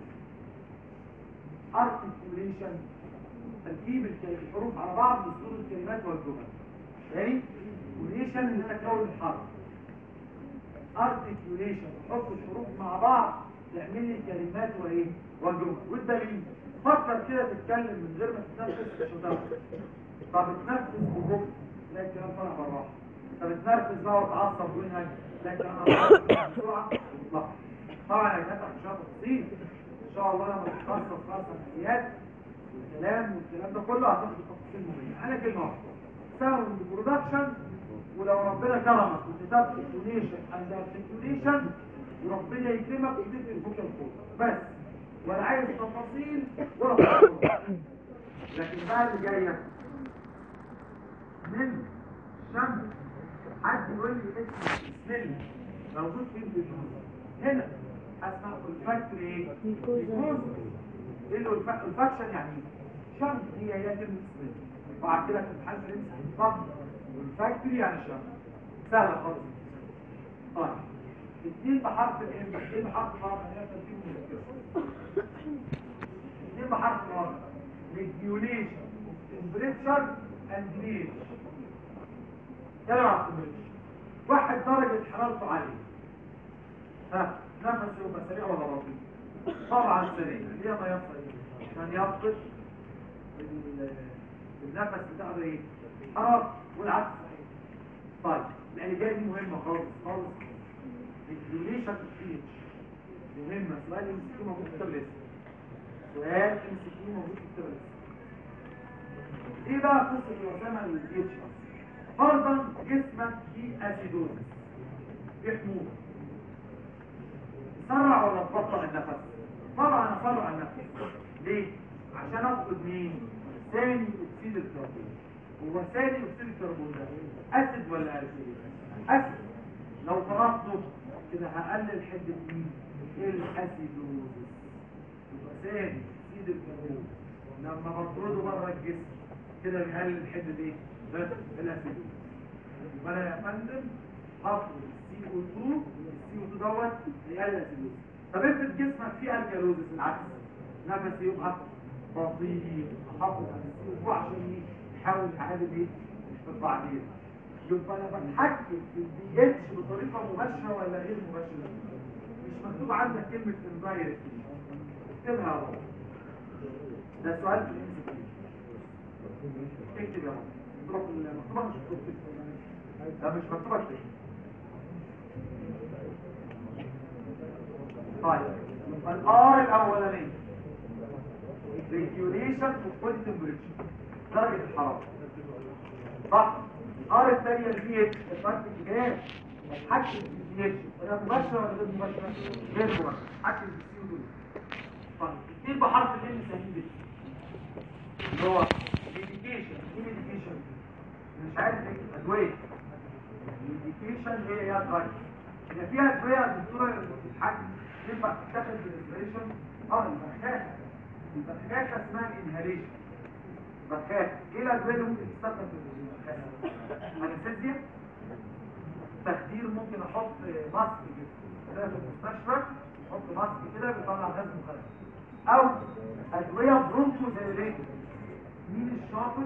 ارتكيوليشن تركيب الك- الحروف على بعض لصدور الكلمات والجمل تاني فونيشن ان انا اكون الحرف ارتكيوليشن احط الحروف مع بعض تعمل لي كلمات وايه وجمل والدليل فكر كده تتكلم من غير ما تتنفس مش هتعرف طب اتنفس ببطء لا الكلام طالع بالراحه طب اتنرفز بقى وتعصب وينهج لا الكلام طالع بسرعه وتطلع طبعا يا جماعه مش تفاصيل ان شاء الله لما تتخصص خاصه الحيات والكلام والكلام ده كله هتاخد تفاصيل مهمه انا كلمه واحده ساوند برودكشن ولو ربنا كرمك وكتبت انتونيشن اند ارتكيوليشن وربنا يكرمك وتكتب الفوكال كود بس ولا عايز تفاصيل ولا تفاصيل لكن بقى اللي جايه من شمس حد يقول لي اسم سمل موجود فين في الجنوب هنا اسمها الفاكتوري ايه؟ ميكوزا. ايه اللي الف- الفاكشن يعني ايه؟ شمس هي هي كلمه سمل وبعد كده في الامتحان بنمسح الفم والفاكتوري يعني شمس سهله خالص طيب اثنين بحرف الام اثنين بحرف الار هنا ترتيب مذكره اثنين بحرف الار regulation of temperature and pH كلام على التمرين واحد درجة حرارته عالية ها نفسه يبقى سريع ولا بطيء طبعا سريع ليه ما يفصل عشان يفقد ال- النفس بتاعه ايه حرارة والعكس صحيح طيب الإجابة دي مهمة خالص خالص regulation of pH مهمة سؤال ام سي كيو موجود في كتاب الاسم سؤال ام سي كيو موجود في كتاب الاسم ايه بقى قصة الوسامة الاتش اصلا فرضا جسمك فيه اسيدوزس في حموضة سرع ولا تبطئ النفس طبعا اسرع النفس ليه عشان افقد مين ثاني اكسيد الكربون هو ثاني اكسيد الكربون ده اسيد ولا اسيد اسيد لو طردته كده هقلل حده مين الاسيدوزس يبقى ثاني اكسيد الكربون لما بطرده بره الجسم كده بيقلل حده ايه بس الاسيدوزس يبقى انا يا فندم هفرض السي او 2 السي او 2 دوت يقلل الاسيدوزس طب افرض جسمك فيه الكالوزس العكس نفسي يبقى بطيء احافظ على السي او 2 عشان يحاول يعادل ايه بعدين يبقى انا بتحكم في الدي اتش بطريقه مباشره ولا غير مباشره مش مكتوب عندك كلمه اندايركت اكتبها اهو ده سؤال في الام اكتب يا ماما مكتوبه في المكتوبه مش مكتوبه لا مش مكتوبه كده طيب يبقى الار الاولانيه ريجوليشن اوف بودي تمبريتشر درجه الحراره صح الار الثانيه البي اتش الفرق اتجاه بتحكم في البي اتش ولا مباشره ولا غير مباشره غير مباشره بتحكم في السي دول طيب اثنين بحرف الام سهيل دي اللي هو ميديكيشن ايه ميديكيشن مش عارف ايه ادويه الميديكيشن هي يا دراج هي فيها ادويه يا دكتوره اللي بتتحكم ينفع تتاخد بالريسبريشن اه البخاخه البخاخه اسمها الانهاليشن بخاخه ايه الادويه اللي ممكن تستخدم في البخاخه انستيزيا تخدير ممكن احط ماسك كده كده في المستشفى احط ماسك كده بيطلع غاز مخدر او ادويه برونكو زي مين الشاطر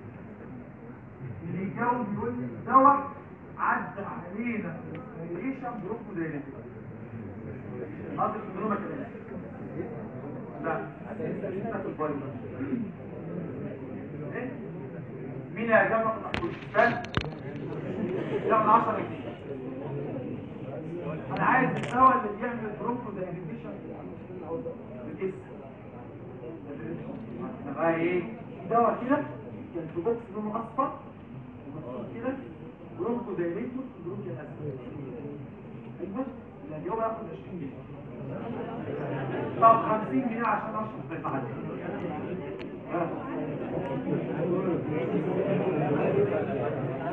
اللي يجاوب يقول لي دواء عدى علينا في الريشن برونكو زي ناقص الدروما كده لا لسه في الفايبر إيه؟ مين يا جماعه ما تحطوش استنى يلا 10 جنيه انا عايز الدواء اللي بيعمل برونكو دايليتيشن بالاسم بقى ايه دواء كده كان في بوكس لونه اصفر ومكتوب كده برونكو دايليتور برونكو الاسفل ايوه يعني يوم ياخد 20 جنيه طب 50 جنيه عشان اشرب زي بعد ها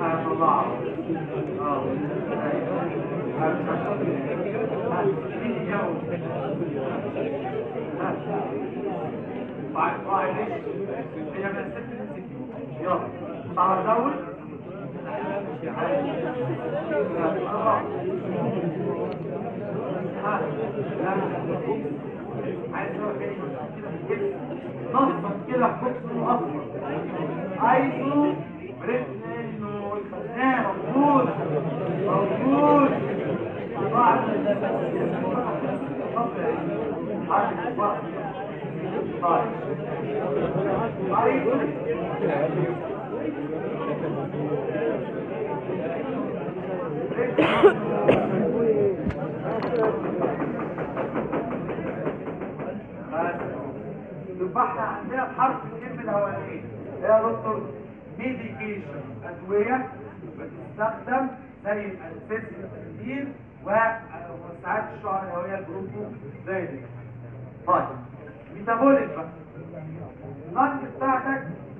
هطلعه اه مين يجاوب بعد واحد هي من الست للست يلا تعال زود نصبا كده حكم اصفر عايزه عرفنا انه الفنان موجود موجود بعد يبقى احنا عندنا حرف الكلمة الأولانية يا دكتور ميديكيشن أدوية بتستخدم زي الأنفاس التخدير ومساعات الشعر الهوية البروكو زي دي طيب ميتابوليك بقى النقد بتاعتك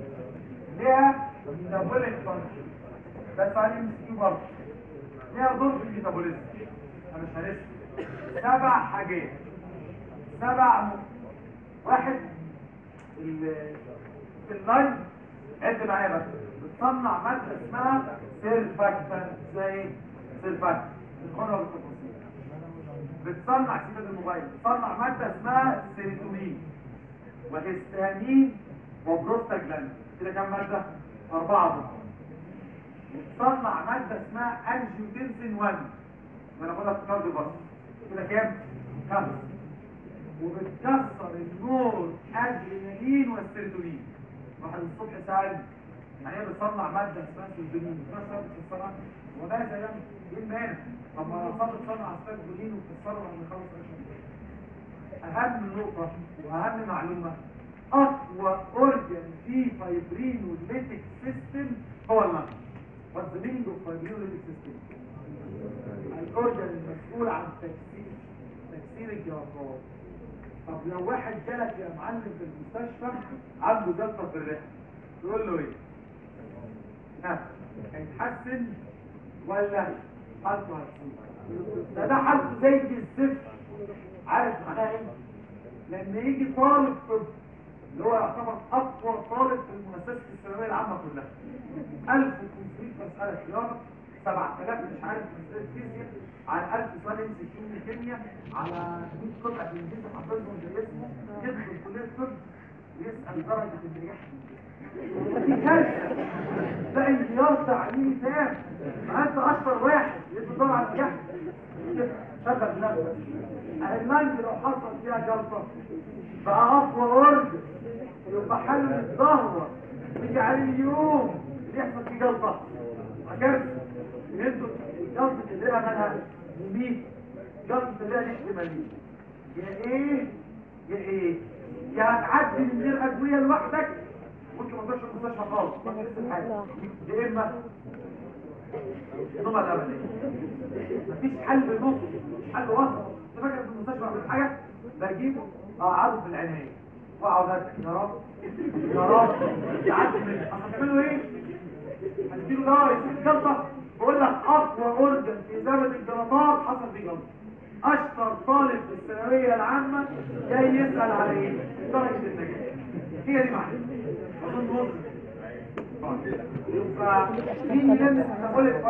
ليها ميتابوليك فانكشن بس عليه مسكين برضه ليها دور في الميتابوليزم انا مش هنسى سبع حاجات سبع م... واحد ال- اللاين عد معايا بس بتصنع مادة اسمها سيرفاكتان زي سيرفاكتان ندخلها بالتفاصيل بتصنع سيدة الموبايل بتصنع مادة اسمها سيروتونين وهستامين وبروستاجلاند كده كام مادة؟ أربعة دول بتصنع مادة اسمها أنجيوتنسين 1 ما ناخدها في كارديو بس كده كام؟ خمسة وبتكسر النور ادرينالين والسيروتونين واحد الصبح سأل يعني هي بتصنع مادة اسمها سيروتونين بتكسر بتكسرها وماذا يعمل؟ ايه المانع؟ طب ما لو صار بتصنع سيروتونين وبتكسرها بعد ما يخلص العشاء اهم نقطة واهم معلومة اقوى اورجن في فايبرينوليتيك سيستم هو اللنج What's the meaning of fibrinolytic system? الاورجن المسؤول عن تكسير تكسير الجلطات طب لو واحد جالك يا معلم في المستشفى عنده جلطة في الرئة تقول له ايه؟ ها هيتحسن ولا حالته هتسوء؟ ده ده حالته زي الزفت عارف معناها ايه؟ لما يجي طالب طب اللي هو يعتبر اقوى طالب في المؤسسات الثانويه العامه كلها 1500 مساله رياضه 7000 مش عارف مساله فيزياء على 1000 سؤال ام سي كيو كيمياء على 100 قطعه انجليزي حافظهم زي اسمه يدخل كليه الطب ويسال درجه النجاح دي كارثه ده انهيار تعليمي تام ما انت اشطر واحد يدخل على النجاح شغل دماغك المانج لو حصل فيها جلطه بقى اقوى ورد يبقى حل الظهر تيجي عليه اليوم اللي يحصل فيه جلطه عكس انتوا جلطه الرئه مالها مميت جلطه الرئه دي احتماليه يا ايه يا ايه يا هتعدي من غير ادويه لوحدك ممكن ما تروحش المستشفى خالص ما تحس بحاجه يا اما النوبه الابديه مفيش حل بالنص مفيش حل وسط انت فاكر في المستشفى بعمل حاجه بجيبه اقعده في العنايه واقعد أدعي يا رب يا رب تعدي منه اصل هتعملوا ايه هتديله دواء يسيب الجلطه بقول لك اقوى اورجن في زمن الجلطات حصل فيه جلطه اشطر طالب في الثانويه العامه جاي يسال على ايه درجه النجاح هي دي معنى اظن وصل يبقى مين يلمس تقول لك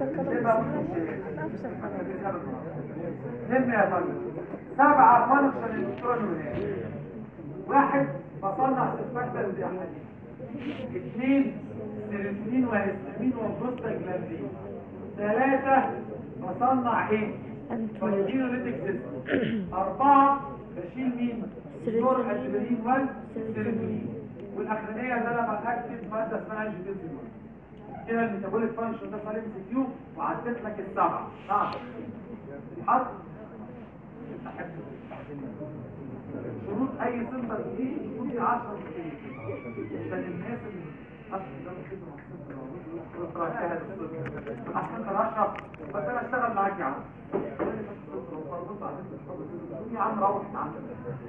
نم يا فندم سبعة فانكشن الالكتروني واحد بصنع سيرفاكتر زي حديد اثنين سيروتونين وهيستامين وبروستاجلاندين ثلاثة بصنع ايه؟ فايبرينوليتيك سيستم أربعة بشيل مين؟ دور ادرينالين والسيروتونين والاخرانيه اللي انا بكتب ماده اسمها جيتين كده الميتابوليك فانكشن ده صار ام سي كيو وعدت لك السبعه نعم الحرف شروط اي سنتر دي يكون في 10 عشان الناس اللي اصلا ده كده احسن الاشرف بس انا اشتغل معاك يا عم يا عم روح يا عم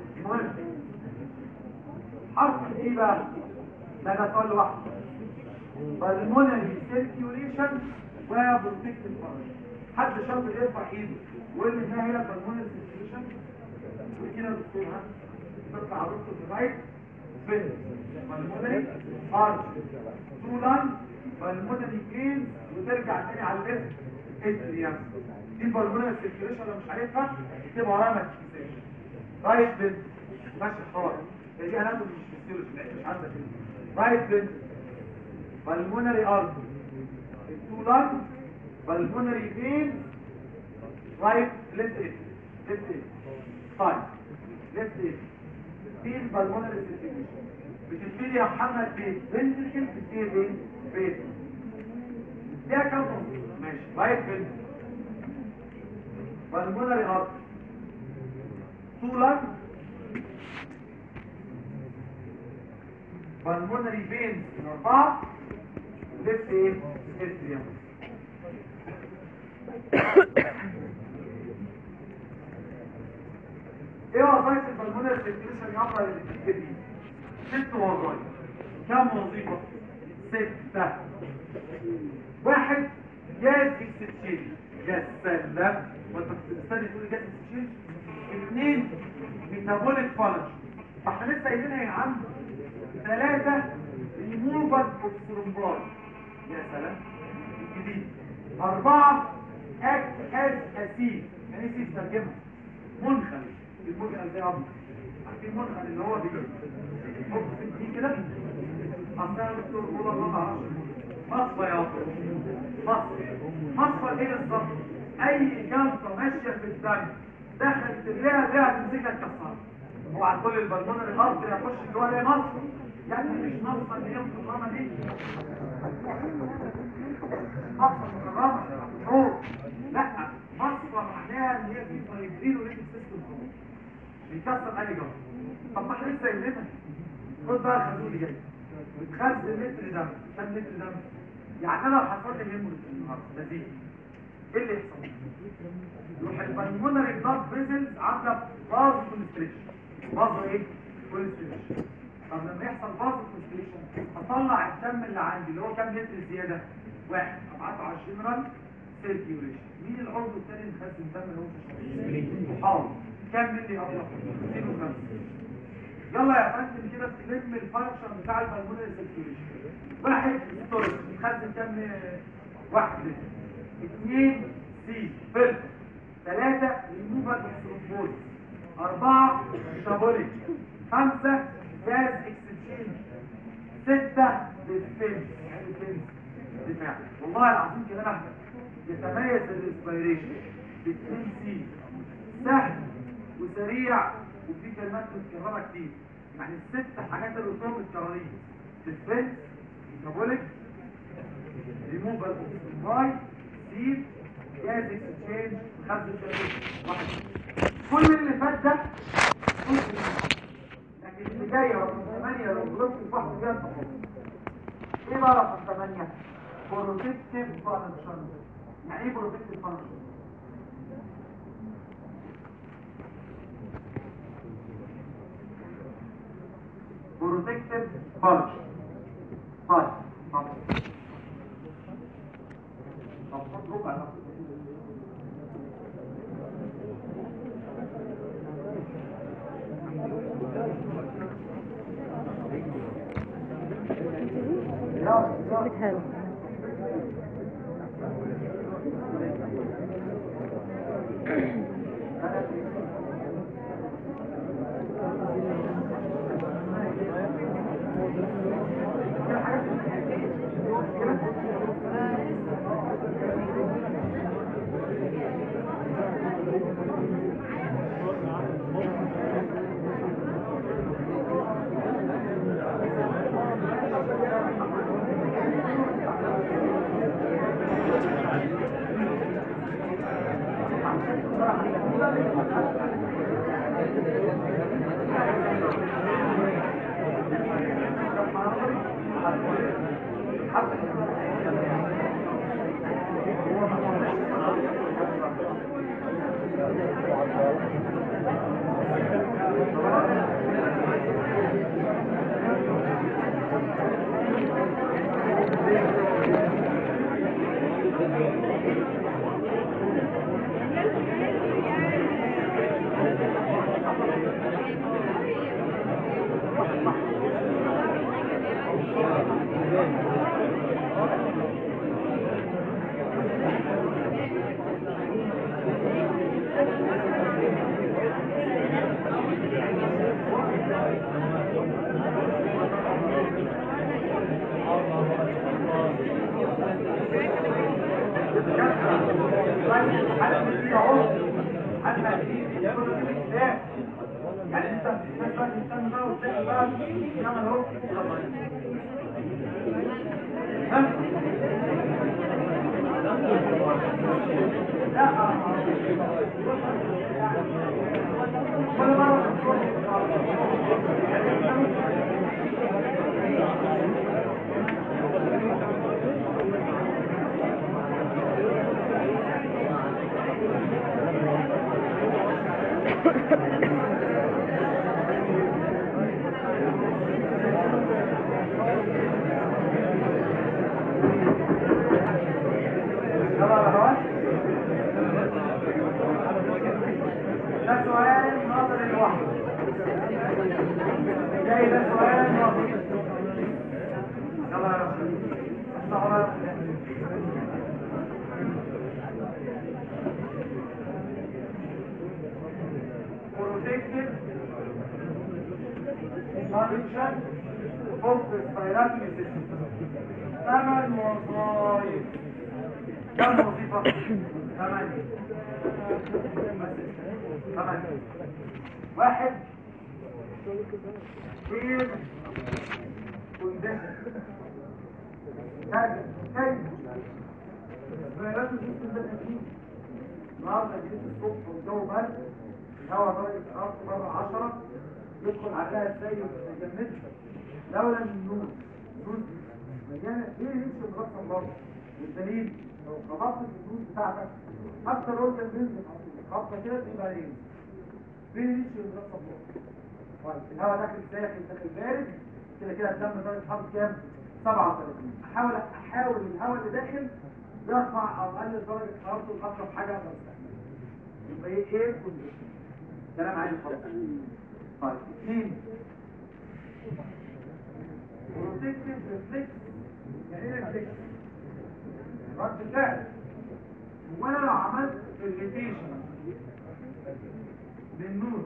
المهم حرف ايه بقى ده ده سؤال لوحده بالمونري سيركيوليشن وبروتكتيف فانكشن حد شاطر يرفع ايده ويقول لي ما هي بالمونري سيركيوليشن وكده دكتور ها تطلع على دكتور رايت فين بالمونري ارش تو لاين بالمونري جين وترجع تاني على الليفت اتريم دي بالمونري سيركيوليشن لو مش عارفها اكتبها وراها ما تنساش رايت فين ماشي خالص هي دي اناتومي مش فيسيولوجي مش عندك رايت فين بالمونري ارش تو لاين بالمونري جين رايت ليفت اتريم ليفت اتريم طيب ليفت اتريم فين بالمونري سيركيوليشن بتبتدي يا محمد بين فنتركل بتبتدي بين بين ليها كام نقطة ماشي رايت فين بالمونري ارت طولك بالمونري فين من اربعة ليفت ايه اتريوم ايه وظائف البلمونري سيركيوليشن يا عمرو اللي بتيجي دي ست وظائف كم وظيفة ستة واحد جاز اكستشينج يا سلام وانت بتستني تقول جاز اكستشينج اثنين ميتابوليك فانكشن فاحنا لسه قايلينها يا عم ثلاثة ريموفال اوف ثرومباي يا سلام جديد أربعة اكت از اسيد يعني ايه سيد ترجمها منخل المنخل ده أبيض عارفين المنخل اللي هو بيجي حط دي كده اصلا دكتور بقول الله ما اعرفش مصفى يا أبو. مصفى مصفى ايه بالظبط اي جلطه ماشيه في الدم دخلت الرئه الرئه تمسكها تكسرها هو على كل البلمونري الارض يخش جوه الاقي مصفى يعني مش مصفى اللي هي مكرمه دي مصفى مكرمه نور لا مصفى معناها ان هي في فايبرين وليتك سيستم بيكسر اي جلطه طب ما احنا لسه قايلينها خد بقى الخازوق اللي جاي بتخزن لتر دم كام لتر دم يعني انا لو حصل لي هيموريج النهارده نزيف ايه اللي يحصل يروح البلمونري بلاد فيزلز عامله باز كونستريكشن باز ايه كونستريكشن طب لما يحصل باز كونستريكشن اطلع الدم اللي عندي اللي هو كام لتر زياده واحد ابعته على الجنرال سيركيوليشن مين العضو الثاني اللي خزن الدم اللي هو مش محاول كام ملي ابيض 205 يلا يا فندم كده تلم الفانكشن بتاع البلمونري سيركيوليشن واحد ستورج خزن كام واحد لتر اثنين سي فلتر ثلاثة ريموفال ثرومبوز أربعة ميتابوليك خمسة جاز اكسجين ستة ديفنس ديفنس دفاع والله العظيم كده احمد يتميز الانسبيريشن باثنين سي سهل وسريع وفي كلمات متكررة كتير يعني الست حاجات اللي قلتهم متكررين ديفنس ميتابوليك ريموفال اوف سيد جاز اكسشينج خمسة شهور واحد كل اللي فات ده جزء منه. لكن اللي جاي رقم 8 لو غلطت في واحد فيها انت حر. ايه بقى رقم 8 بروتكتيف فانكشن يعني ايه بروتكتيف فانكشن بروتكتيف فانكشن طيب طب طب خد ربع نفس لك حلو يعني انت الناس بقى تستنى بقى وتلاقي بقى يعمل اهو ها؟ يلا يا اخوان ده سؤال نظري لوحده جاي ده سؤال نظري يلا يا رب افتحوا بقى protected function of respiratory system ثمان وظائف كم وظيفة؟ ثمانية ثمانية واحد اير كونديشن ثالث ثالث الفيروس الجسم ده اكيد النهارده جيت الصبح والجو برد الهواء درجة الحرارة بره 10 يدخل عليها السيد ما يجمدش لولا النور النور مليانة ايه يمشي مغطى بره والدليل لو خبطت الفلوس بتاعتك اكتر اورجن بينزل خبطه كده تبقى ايه فين يمشي مغطى بره طيب الهواء داخل ساخن داخل بارد كده كده الدم درجة حرارة كام 37 احاول احاول الهواء اللي داخل يرفع او اقلل درجة حرارته لاقرب حاجة اقدر استحملها يبقى ايه ايه كونديشن كلام عادي خالص طيب اثنين بروتكتيف ريفلكس يعني ايه ريفلكس رد فعل وانا لو عملت irritation للنور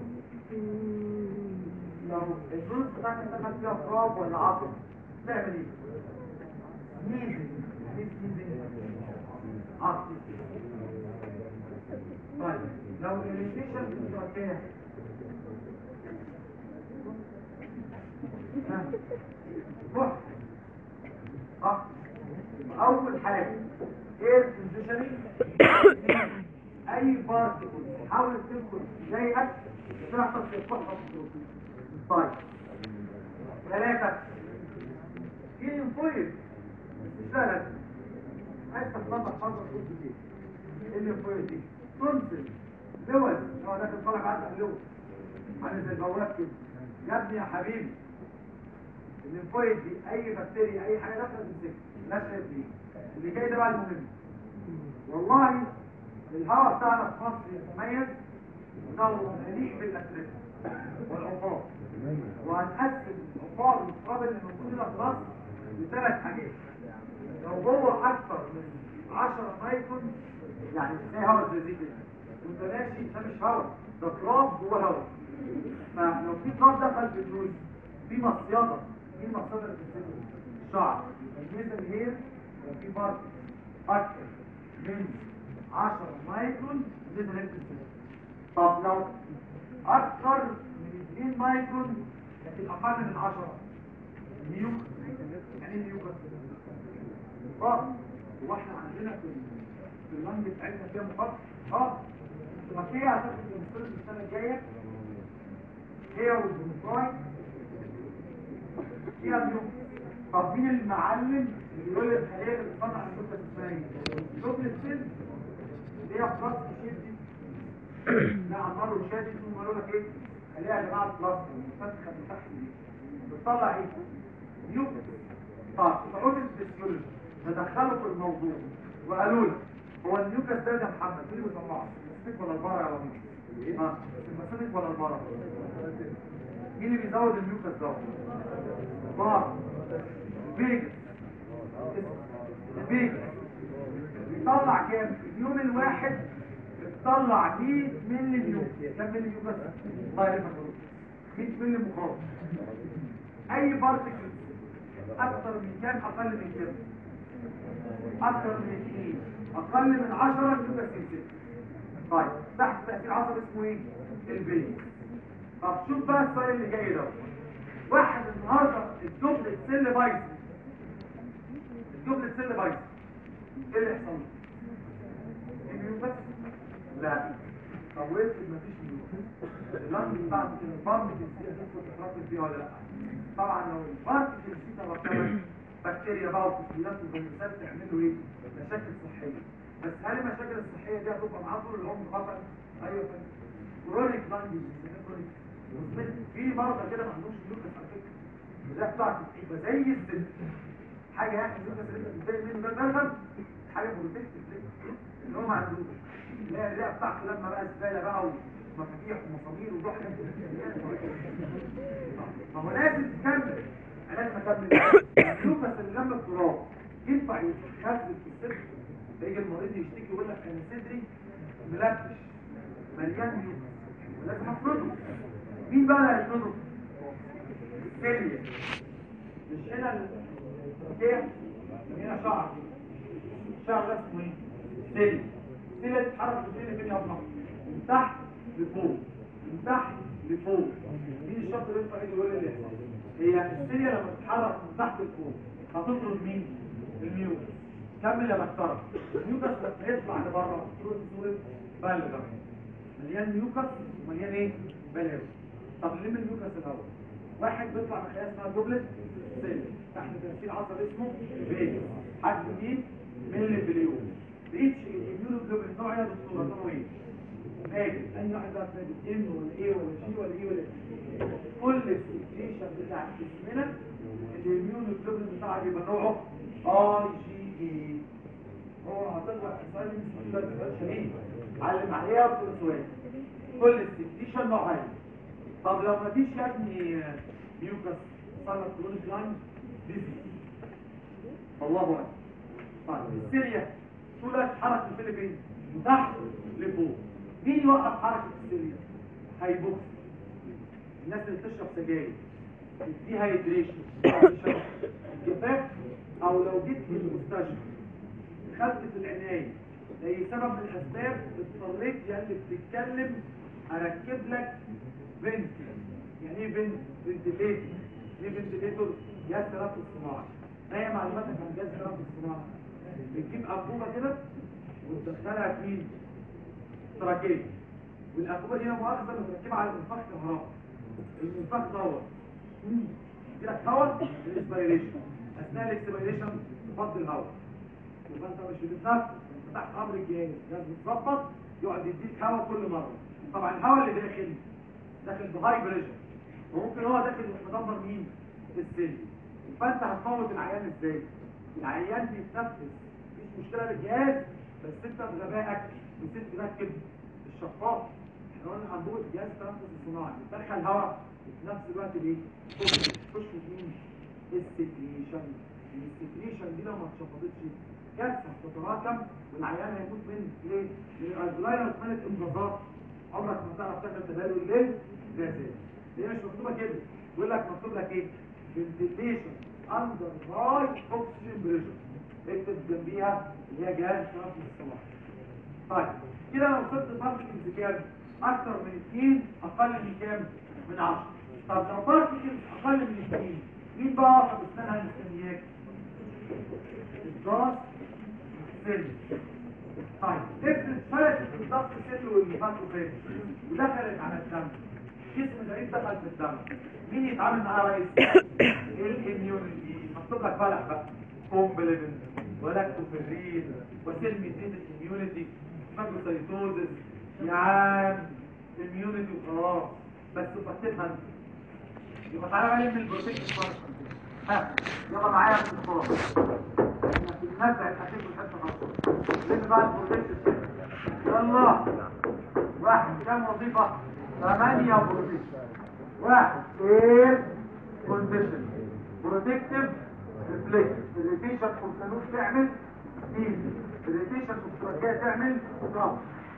لو النور بتاعك دخل فيها تراب ولا عظم تعمل ايه؟ سنيزنج يعني سنيزنج عصبي طيب لو الريتيشن بتتوجه روح صح اول حاجه اير كونديشننج اي بارتيكل حاول تدخل زي اكل تحصل في الصحه البروتين طيب ثلاثه في انفويد مش لازم عايز تخلص حاجه تقول كتير ايه الانفويد دي تنزل لوز هو داخل طالع بعد اللوز عامل زي البواب كده يا ابني يا حبيبي الليمفويد دي اي بكتيريا اي حاجه داخله تمسك لا شايف دي اللي جاي ده بقى المهم والله الهواء بتاعنا في مصر يتميز انه مليء بالاتربه والعقار وهنقسم العقار والتراب اللي موجود هنا في مصر لثلاث حاجات لو جوه اكثر من 10 مايكرون يعني زي هواء زي دي كده وانت ماشي ده مش هواء ده تراب جوه هواء فلو في تراب دخل في الجوز في مصيده في مصيده اللي بتتسد الشعر الميزه الهير لو في بارت اكثر من 10 مايكرون الميزه الهير بتتسد طب لو اكثر من 2 مايكرون لكن اقل من 10 نيوك يعني ايه نيوك اه هو احنا عندنا في في اللنج بتاعتنا فيها مخاط اه تبقى فيها هتاخد المستشفى السنه الجايه هي والديموكراي فيها اليوم طب مين المعلم اللي يقول لي الخليه اللي بتصنع النكته اسمها ايه؟ شغل السن اللي هي بلاس شيت دي لا عمار وشادي اسمه قالوا لك ايه؟ خليها يا جماعه بلاس المستشفى اللي تحت دي بتطلع ايه؟ نيوكليس طب فقلت الفسيولوجي ندخله في الموضوع وقالوا لي هو النيوكاس ده يا محمد مين اللي بيطلعه؟ المسيك ولا البارا يا رميل؟ ها المسيك ولا البارا؟ مين اللي بيزود النيوكاس ده؟ بار فيجاس الفيجاس بيطلع كام؟ اليوم الواحد بتطلع 100 ملي نيوكاس كام ملي نيوكاس؟ طيب 100 ملي مخاط اي بارتكل اكثر من كام اقل من كام اكثر من اثنين اقل من 10 يبقى سلسله طيب تحت تاثير عصب اسمه ايه البين طب شوف بقى السؤال اللي جاي ده واحد النهارده الدوبلت سيل بايظ الدوبلت سيل بايظ ايه اللي يحصل له؟ الميون بس لا طب وافرض مفيش ميون اللنج بتاعت البارتكل دي هتدخل تتركز فيها ولا لا طبعا لو البارتكل دي تركبت بكتيريا بقى وفصيلات وفيروسات تعمل له ايه مشاكل صحيه بس هل المشاكل الصحيه دي هتبقى معاه طول العمر خطر ايوه فاهم كرونيك لانج في مرضى كده ما عندهمش لوكس على فكره ده بتاعته يبقى زي الزفت حاجه يعني اللوكس اللي انت بتتضايق منه ده مثلا حاجه بروتكتيف ليه اللي هو ما عندوش لا الرئه بتاعته لما بقى زباله بقى ومفاتيح ومسامير وروح ما هو لازم تكمل انا لازم اكمل اللوكس اللي جنب التراب ينفع يتخزن في الصدر يجي المريض يشتكي يقول لك انا صدري ملبش مليان لوكس ولازم افرضه مين بقى اللي هيفرضه السيليا مش هنا الكيف هنا شعر الشعر ده اسمه ايه سيليا سيليا تتحرك السيليا فين يا ابنى من تحت لفوق من تحت لفوق مين الشرط اللي ينفع يجي يقول لي اللي يحصل هي السيليا لما تتحرك من تحت لفوق هتطرد مين الميوكس كمل يا محترم الميوكس لما يطلع لبره تروح صوره بلغم مليان ميوكس ومليان ايه بلاوي طب ليه الميوكس الاول واحد بيطلع من خلال اسمها دوبلت سيل تحت تاثير عصب اسمه فيجا حجم مين ملي بليون ريتش الاميونوجلوبين نوع يا دكتوره نوع ايه ماجد اي واحد بقى ماجد ام ولا ايه ولا جي ولا ايه ولا إيه؟ كل السيتيشن بتاع جسمنا الاميونوجلوبين بتاعها بيبقى نوعه اي جي اي هو هتطلع السؤال من السؤال علم عليها وكل سؤال كل السكتيشن نوعين طب لو ما فيش يا ابني ميوكس صار كرونيك لاين ديزيز الله اكبر طيب السيريا طولها تتحرك في الفلبين من تحت لفوق مين يوقف حركه السيريا هيبوكس الناس اللي بتشرب سجاير دي هيدريشن الجفاف او لو جيت في المستشفى دخلت في العنايه لاي سبب من الاسباب اضطريت يا اللي بتتكلم اركب لك فنت يعني ايه فنت فنتليتور ايه فنتليتور جهاز تنفس صناعي هي معلوماتك عن جهاز تنفس صناعي بتجيب انبوبه كده وتدخلها في مين تراكيه والانبوبه دي لا مؤاخذه متركبه على المنفخ الكهربائي المنفخ دوت يديلك هواء للاسبيريشن اثناء الاكسبيريشن تفضي الهواء يبقى انت مش بتتنفس تحت امر الجهاز الجهاز متظبط يقعد يديك هواء كل مره طبعا الهواء اللي داخل داخل بهاي بريشر وممكن هو داخل مدمر مين السيل فانت هتموت العيان ازاي العيان بيتنفس مفيش مشكله بالجهاز بس انت بغبائك نسيت تركب الشفاط احنا قلنا انبوبه جهاز التنفس الصناعي بتدخل هواء وفي نفس الوقت ايه تخش في مين السكريشن السكريشن دي لو ما اتشفطتش كارثه تتراكم والعيان هيموت من ليه؟ لان الالفلاير اتملت انبساط عمرك ما تعرف تعمل تبادل ليه؟ غازات هي مش مكتوبه كده بيقول لك مكتوب لك ايه؟ فنتيليشن اندر هاي اوكسجين بريشر اكتب جنبيها اللي هي جهاز التنفس الصناعي طيب كده لو وصلت بارتكلز كام؟ اكتر من 2 اقل من كام؟ من 10 طب لو بارتكلز اقل من 2 مين بقى واقف بسنانها المستنياك؟ الجاز سيل طيب افرض فلتت الضغط سيل والفاتوفيت ودخلت على الدم جسم غريب دخل في الدم مين يتعامل معاه رئيس الاميونيتي مكتوب لك بلح بقى كومبلمنت ولاكتوفيرين وسيل ميديتد اميونيتي فاجوسايتوزس يا عم اميونيتي وخلاص بس بكتبها انت يبقى تعالى بقى نعمل البروتكتيف فانكشن ها يلا معايا في الصوره الناس بقت هتاكل حته خالص لان بقى البروتكتيف يلا واحد كام وظيفه ثمانية بروتكتيف واحد اير كونديشن بروتكتيف ريفلكس الريتيشن كونسلوس تعمل دي الريتيشن كونسلوس تعمل ضغط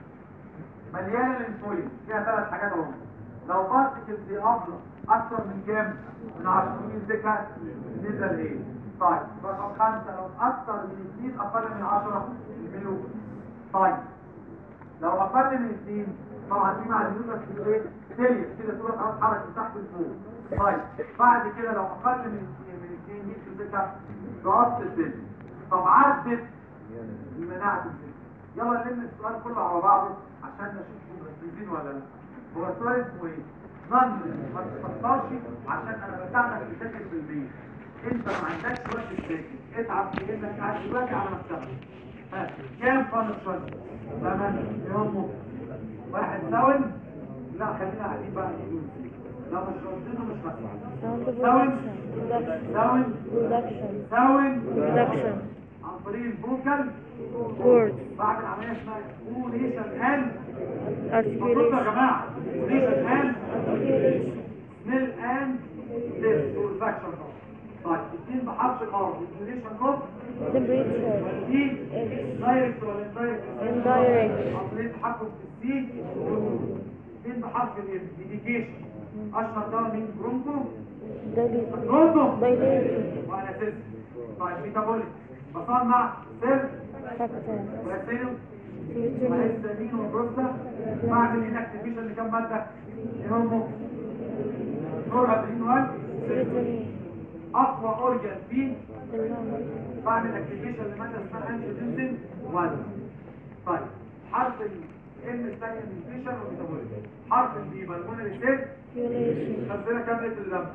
مليانه للفويل فيها ثلاث حاجات اهو لو بارتكلز دي افضل اكثر من كام من 10 ذكر نزل ايه طيب رقم خمسة لو اكثر من 2 اقل من 10 الميل اليوم طيب لو اقل من اثنين طبعا دي مع اليوم في ايه سيريس كده صوره خلاص حركه من تحت لفوق طيب بعد كده لو اقل من اثنين من اثنين دي تمسكها ضغط السن طب عدت المناعه تمسك يلا نلم السؤال كله على بعضه عشان نشوف مركزين ولا لا هو السؤال اسمه ايه؟ ظن ما تستخسرش عشان انا بساعدك تذاكر في البيت انت ما عندكش وقت تذاكر اتعب في انك قاعد دلوقتي على مكتبك ها كام فانكشن؟ ثمانية يوم واحد ساون لا خلينا قاعدين بقى نقول لو مش ردينا مش مسموع Sound ساون production. ساون Production. ساون Production. عن طريق الفوكال Word. بعمل عمليه اسمها كوليشن هاند المفروض يا Articulation. جماعه كوليشن هاند Articulation. سميل اند تيست والفاكشن طيب اثنين بحرف الار الكوليشن اوف Temperature. دي دايركت ولا اندايركت Indirect. عن طريق التحكم في السي اثنين بحرف الانديكيشن اشهر دواء مين برونكو Dilate. برونكو Dilated. وانا اساس طيب ميتابوليك بصنع سير Factor. واسيلو Serotonin. وهيستامين وبروستا بعد الانكتيفيشن لكام ماده هرمون نور ادرينال 1 Serotonin. اقوى اورجان فيه The lung. بعمل اكتيفيشن لماده اسمها انجيوتنسين 1 طيب حرف الام الثانيه ميوتيشن وميتابوليك حرف البي بالمونري سيل Circulation. خزينه كامله اللم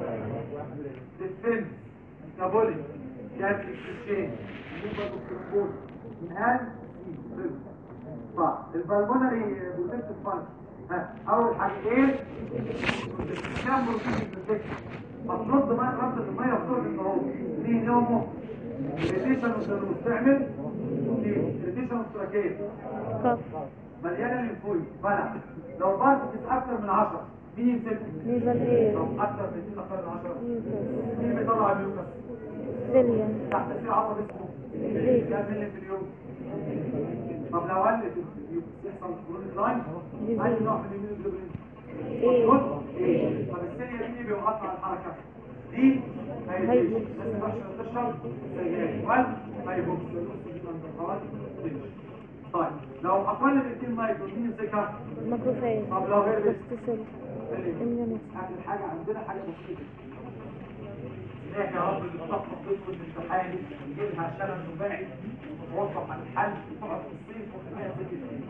ديفنس ميتابوليك كاتليك تشين موفا بالكربون انهال طيب البالمونري بروتكتيف فانكشن ها اول حاجه ايه كام بروتين بروتكتيف هترد ميه رده الميه بسرعه النهار ليه يومه ريتيشن والسلوس تعمل ريتيشن والتراكيه Cough. مليانه للفوي بلع لو بارتكس اكتر من 10 مين يمسكها Nasal air. لو اكتر من 2 اكتر من 10 Mucus. مين بيطلع الميوكس Cilia. تحت تاثير عصب اسمه Leak. كام ملي في اليوم طب لو قلت الميوكس يحصل كرونيك لاين اي نوع من الاميونوجلوبولين ايه مظبوط ايه طب السيليا مين اللي بيوقف على الحركه دي هيبوكس بس عشان تشرب سجاير وان هيبوكس الاكسجين عند الخلاص طيب لو اقل من 2 مايكرو مين يمسكها Macrophage. طب لو غير بس Testicles. Immunity. اخر حاجه عندنا حاجه بسيطه هناك يا رب اللي بتطبق تدخل الامتحان يجيبها شلل رباعي وتتوقف عن الحل وتقعد في الصيف وخليها زي كده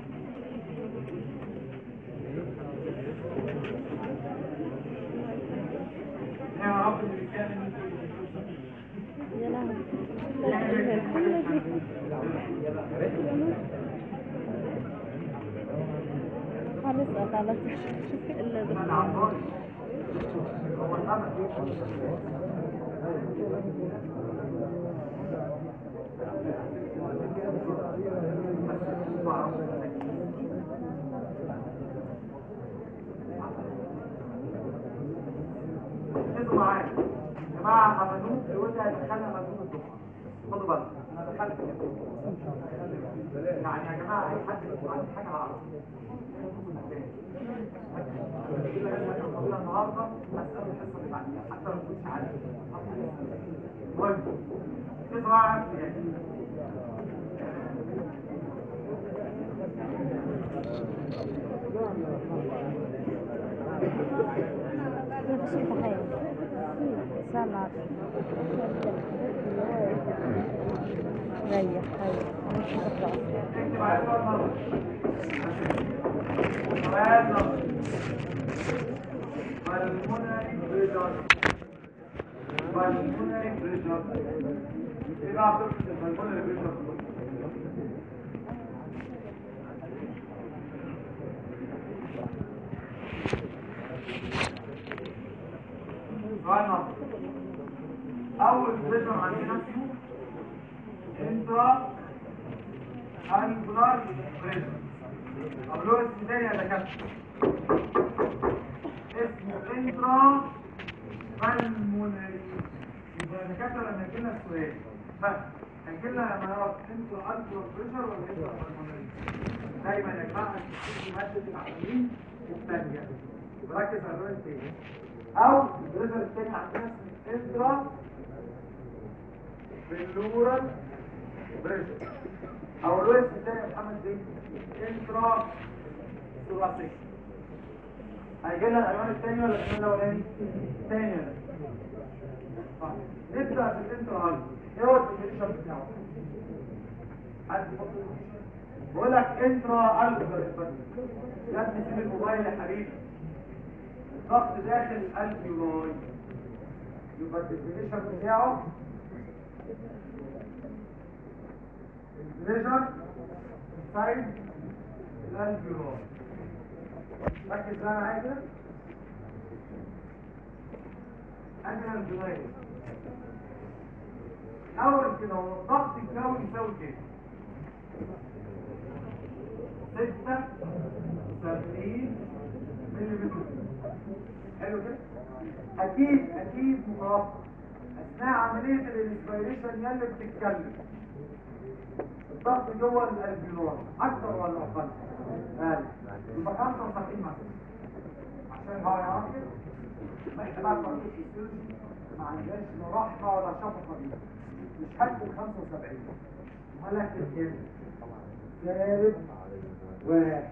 يا رب اللي بيتكلم من يا لهوي. لا إله إلا الله. هنسأل على إلا من ده. عمران هو الامل ركزوا معايا يا جماعه عملوه الوجه هيدخلنا مجنون الدخان خدوا بالك انا دخلت يعني يا جماعه اي حد يقول عندي حاجه على العرض النهارده هسأل الحصه اللي بعديها حتى لو كنتش عارف المهم تسمع يعني نفس الحياة. سمع. ريح ريح. مش هتطلع. اكتب على الصور مرة سؤال نص بالمونري بريجر بالمونري بريجر ايه بقى قصة البالمونري بريجر سؤال نص اول بريجر عندنا انترا انجولار بريزم طب له اسم تاني يا دكاتره اسمه انترا بالمونري يبقى يا دكاتره لما يجي لنا السؤال بس هيجي لنا لما نعرف انترا انجولار بريشر ولا انترا بالمونري دايما يا جماعه تشوفوا ماده العقلين الثانيه بركز على اللون التاني او البريشر الثاني عندنا اسمه انترا بلورال بريشر او الويست الثاني يا محمد دي انترا ثوراسيك هيجي لنا العنوان الثاني ولا العنوان الاولاني؟ الثاني ولا طيب نبدا بالانترا هاي ايه هو الديفينيشن بتاعه؟ حد يحط definition؟ بقول لك انترا الفر يا ابني سيب الموبايل يا حبيبي الضغط داخل الفيولاي يبقى الديفينيشن بتاعه البريشر سايد الالفيولاي ركز بقى معايا كده ادي الفيولاي اول كده هو الضغط الجوي يساوي كده ستة سبعين مليمتر حلو كده اكيد اكيد متوقع اثناء عملية الانسبيريشن يلي بتتكلم الضغط جوه الالفيولار اكتر ولا اقل اقل يبقى 75 مثلا عشان هو يعرف كده ما احنا بقى بنقول في الفيزيولوجي ما عندناش لا رحمه ولا شفقه بيه مش هكتب 75 امال اكتب كام ثالث واحد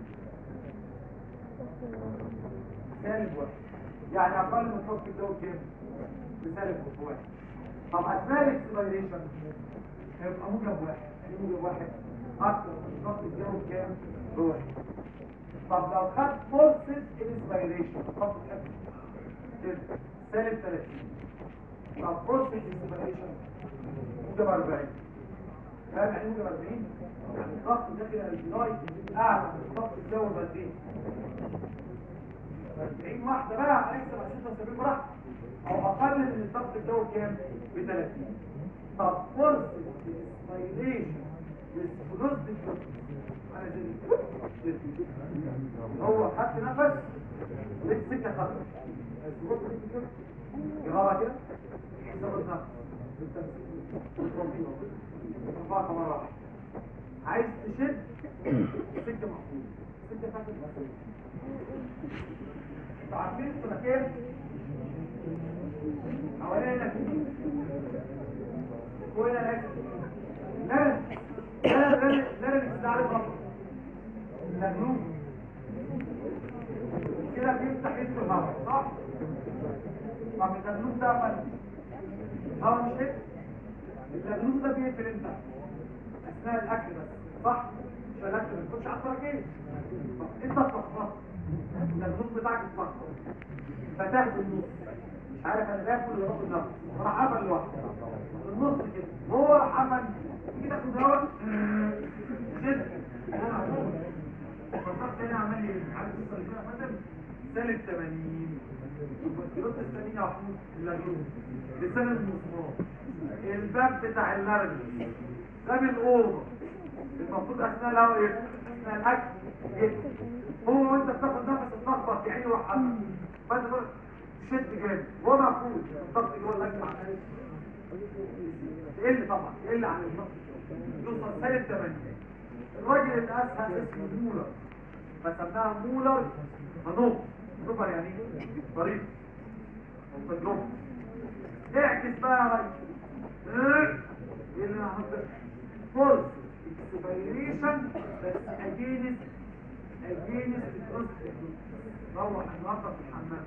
سالب واحد يعني اقل من فوق الجو كام بسالب واحد طب اثناء الاكسبيريشن هيبقى موجب واحد يعني موجب واحد اكتر من فوق الجو كام بواحد طب لو خد فورسز انسبيريشن خط كام كده سالب 30 طب فورسز انسبيريشن موجب 40 فاهم يعني موجب 40 يعني الضغط داخل الجلاي اعلى من الضغط الجوي ب 40 40 واحده بقى هنكسب على 76 براحتك او اقل من الضغط الجوي كام ب 30 طب فرصه الاسمايليشن للفلوس دي انا زي هو خد نفس ولقيت سكه خطر جربها كده حساب النفس اربعة مرة واحدة عايز تشد سكة مقفولة سكة فاتت مقفولة انتوا عارفين السلكين حوالينا كوينة لازم لازم لازم لازم تستعرض خطر المجنون كده بيفتح اسم الهواء صح؟ طب المجنون ده فن الهواء مش كده؟ المجنون ده بيقفل انت اثناء الاكل بس صح؟ عشان الاكل ما يكونش على الفرجين طب انت اتلخبطت المجنون بتاعك اتلخبط فتحت النص مش عارف انا باكل ولا باكل نفس راح قفل لوحده النص كده هو راح قفل تيجي تاخد هواء شد فالضغط هنا عمال ايه؟ عارف توصل لكام يا فندم؟ سالب 80 الكيلوت الثانية يا محمود اللجوم لسان المسمار الباب بتاع اللرج باب الأوضة المفروض أثناء الهواء ايه؟ أثناء الأكل ايه؟ هو وانت بتاخد نفس الضغط يعني روح حد فانت تقول شد جامد هو مقفول الضغط جوه الاكل عمال تقل طبعا تقل عن الضغط يوصل سالب 80 الراجل اللي اسهل اسمه مولر فسماها مولر منوط منوط يعني ايه؟ طريق او تجربه اعكس بقى يا ريس ايه اللي انا عملته فولس اكسبيريشن بس اجينس اجينس الكروس روح النهارده في الحمام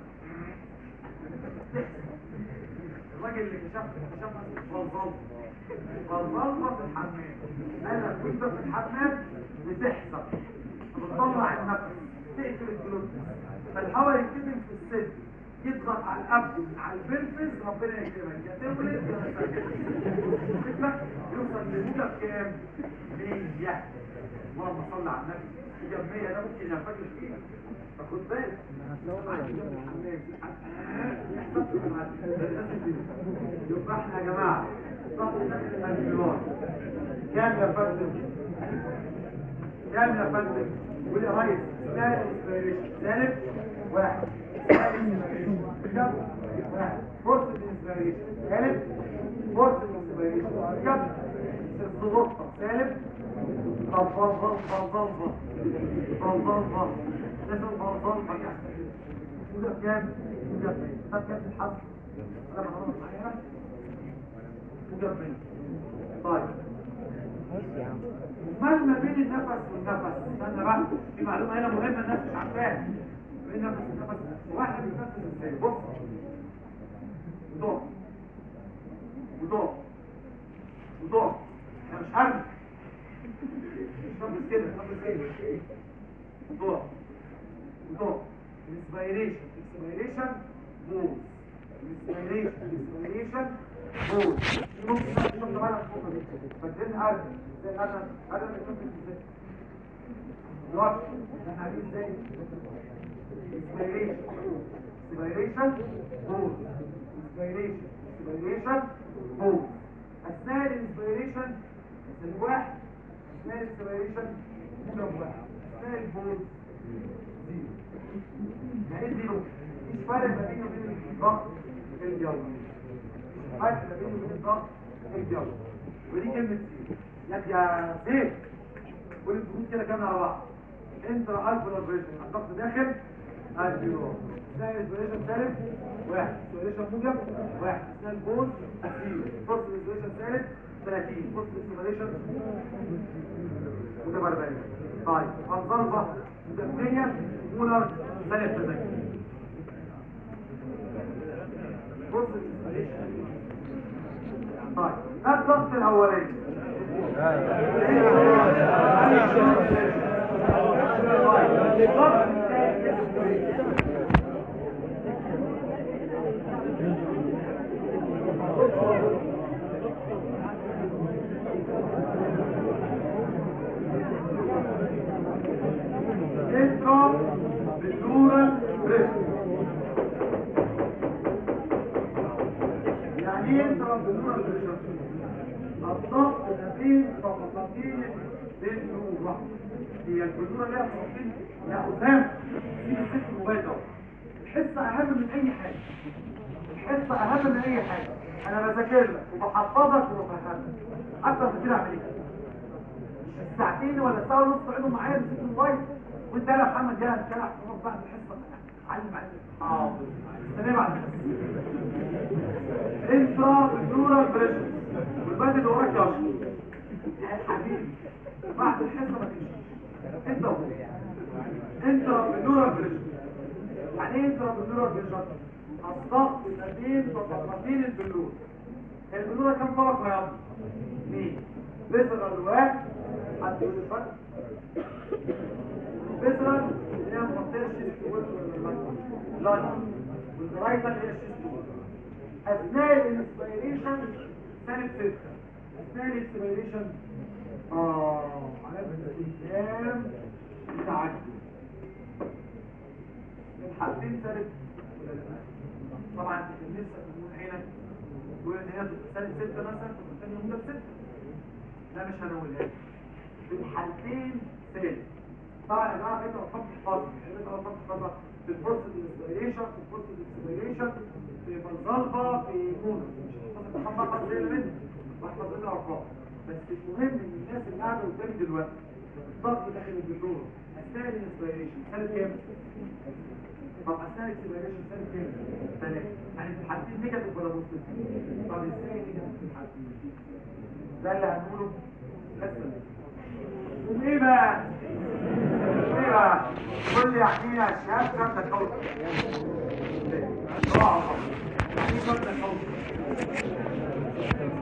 الراجل اللي كشف كشف فلفل فلفل في الحمام قال لك وانت في الحمام بتحصل بتطلع النفس تقتل الجلوس فالهواء يتكتم في الصدر يضغط على الابد على البلفز ربنا يكرمك يا تولد يا تسكت يوصل لموجب كام 100 اللهم صل على النبي موجب 100 ده ممكن ينفجر فيه فخد بالك يبقى احنا يا جماعه ضغط داخل الانفلون كام يا فندم كام يا فندم قول يا ريس ثالث انسبيريشن ثالث واحد ثالث انسبيريشن كم واحد فورس انسبيريشن ثالث فورس انسبيريشن كم ست نقطة ثالث فالفلفل فالفلفل فالفلفل لازم فالفلفل يعني وده كام وده كام طب كام الحظ انا بضرب صحيحة وده طيب امال ما بين النفس والنفس استنى بقى في معلومه هنا مهمه الناس مش عارفاها ما بين النفس والنفس هو احنا بنتنفس ازاي بص وضوء وضوء وضوء انا مش هرمي مش نفس كده نفس كده وضوء وضوء inspiration expiration pause inspiration expiration pause نص نص نص طبعا الفوق دي فاكرين هذا زي هذا هذا اللي كنت ازاي الوقت احنا عارفين ازاي inspiration expiration pause inspiration expiration pause اثناء الانسبيريشن الواحد اثناء الانسبيريشن موجب واحد اثناء البوز زيرو يعني ايه زيرو مش فرق ما بينه وبين الضغط الجوي فرق ما بينه وبين الضغط الجوي ودي كلمه زيرو لك يا زيد كل الجهود كده كامله على بعض انترا الفا فيرجن الضغط داخل الزيرو اثناء الانسبيريشن ثالث واحد انسبيريشن موجب واحد اثناء البوز زيرو فرصه الانسبيريشن ثالث 30 فرصه الانسبيريشن وده 40 طيب فالظرفه مدميه مولر ثالث تذكر فرصه الانسبيريشن طيب ده الضغط الاولاني طيب الضغط الثاني انترا بالدورة بريشن يعني ايه انترا بالدورة بريشن الضغط ما بين طبقتين بالدورة هي البلورة ليها طبقتين يا أسامة دي الست الموبايل ده الحصة أهم من أي حاجة الحصة أهم من أي حاجة أنا بذاكر لك وبحفظك وبفهمك أكتر من كده أعمل إيه؟ الساعتين ولا ساعة ونص تقعدوا معايا بست الموبايل وانت يا محمد جاهز كده خلاص بعد الحصه علم علم حاضر استنى بعد انترا بالدورة بريشن والبند اللي وراك يا يا حبيبي بعد الحصه ما تمشيش انت وهو انترا بالدورة بريشن يعني ايه انترا بالدورة بريشن الضغط ما بين طبقتين البلور البلورة كم طبقة يا ابني؟ اثنين بيسرى الواحد حد يقول الفرق البذرة اللي هي مغطية الشيست واللاين والرايتة اللي هي الشيست أثناء الانسبيريشن سالب ستة أثناء الانسبيريشن آه علامة الاستخدام متعدد الحالتين سالب طبعا النسبة تكون عينك تقول ان هي سالب ستة مثلا والثانية موجب ستة لا مش هنقولها في الحالتين سالب طبعا يا جماعه بقيت احط حفاظ بقيت احط حفاظ في البورس الانسبيريشن في البورس الانسبيريشن في بنزلفا في مونس مش هحفظ حفاظ زي اللي منه بحفظ لنا ارقام بس المهم ان الناس اللي قاعده قدامي دلوقتي الضغط داخل الدكتور اثناء الانسبيريشن سالب كام؟ طب اثناء الانسبيريشن سالب كام؟ ثلاثة يعني في الحالتين نيجاتيف ولا بوزيتيف؟ طب ازاي نيجاتيف في الحالتين؟ ده اللي هنقوله لسه وايه بقى؟ ايه بقى؟ قول لي يعني يا شباب كم ده كوت؟ يعني كم ده كوت؟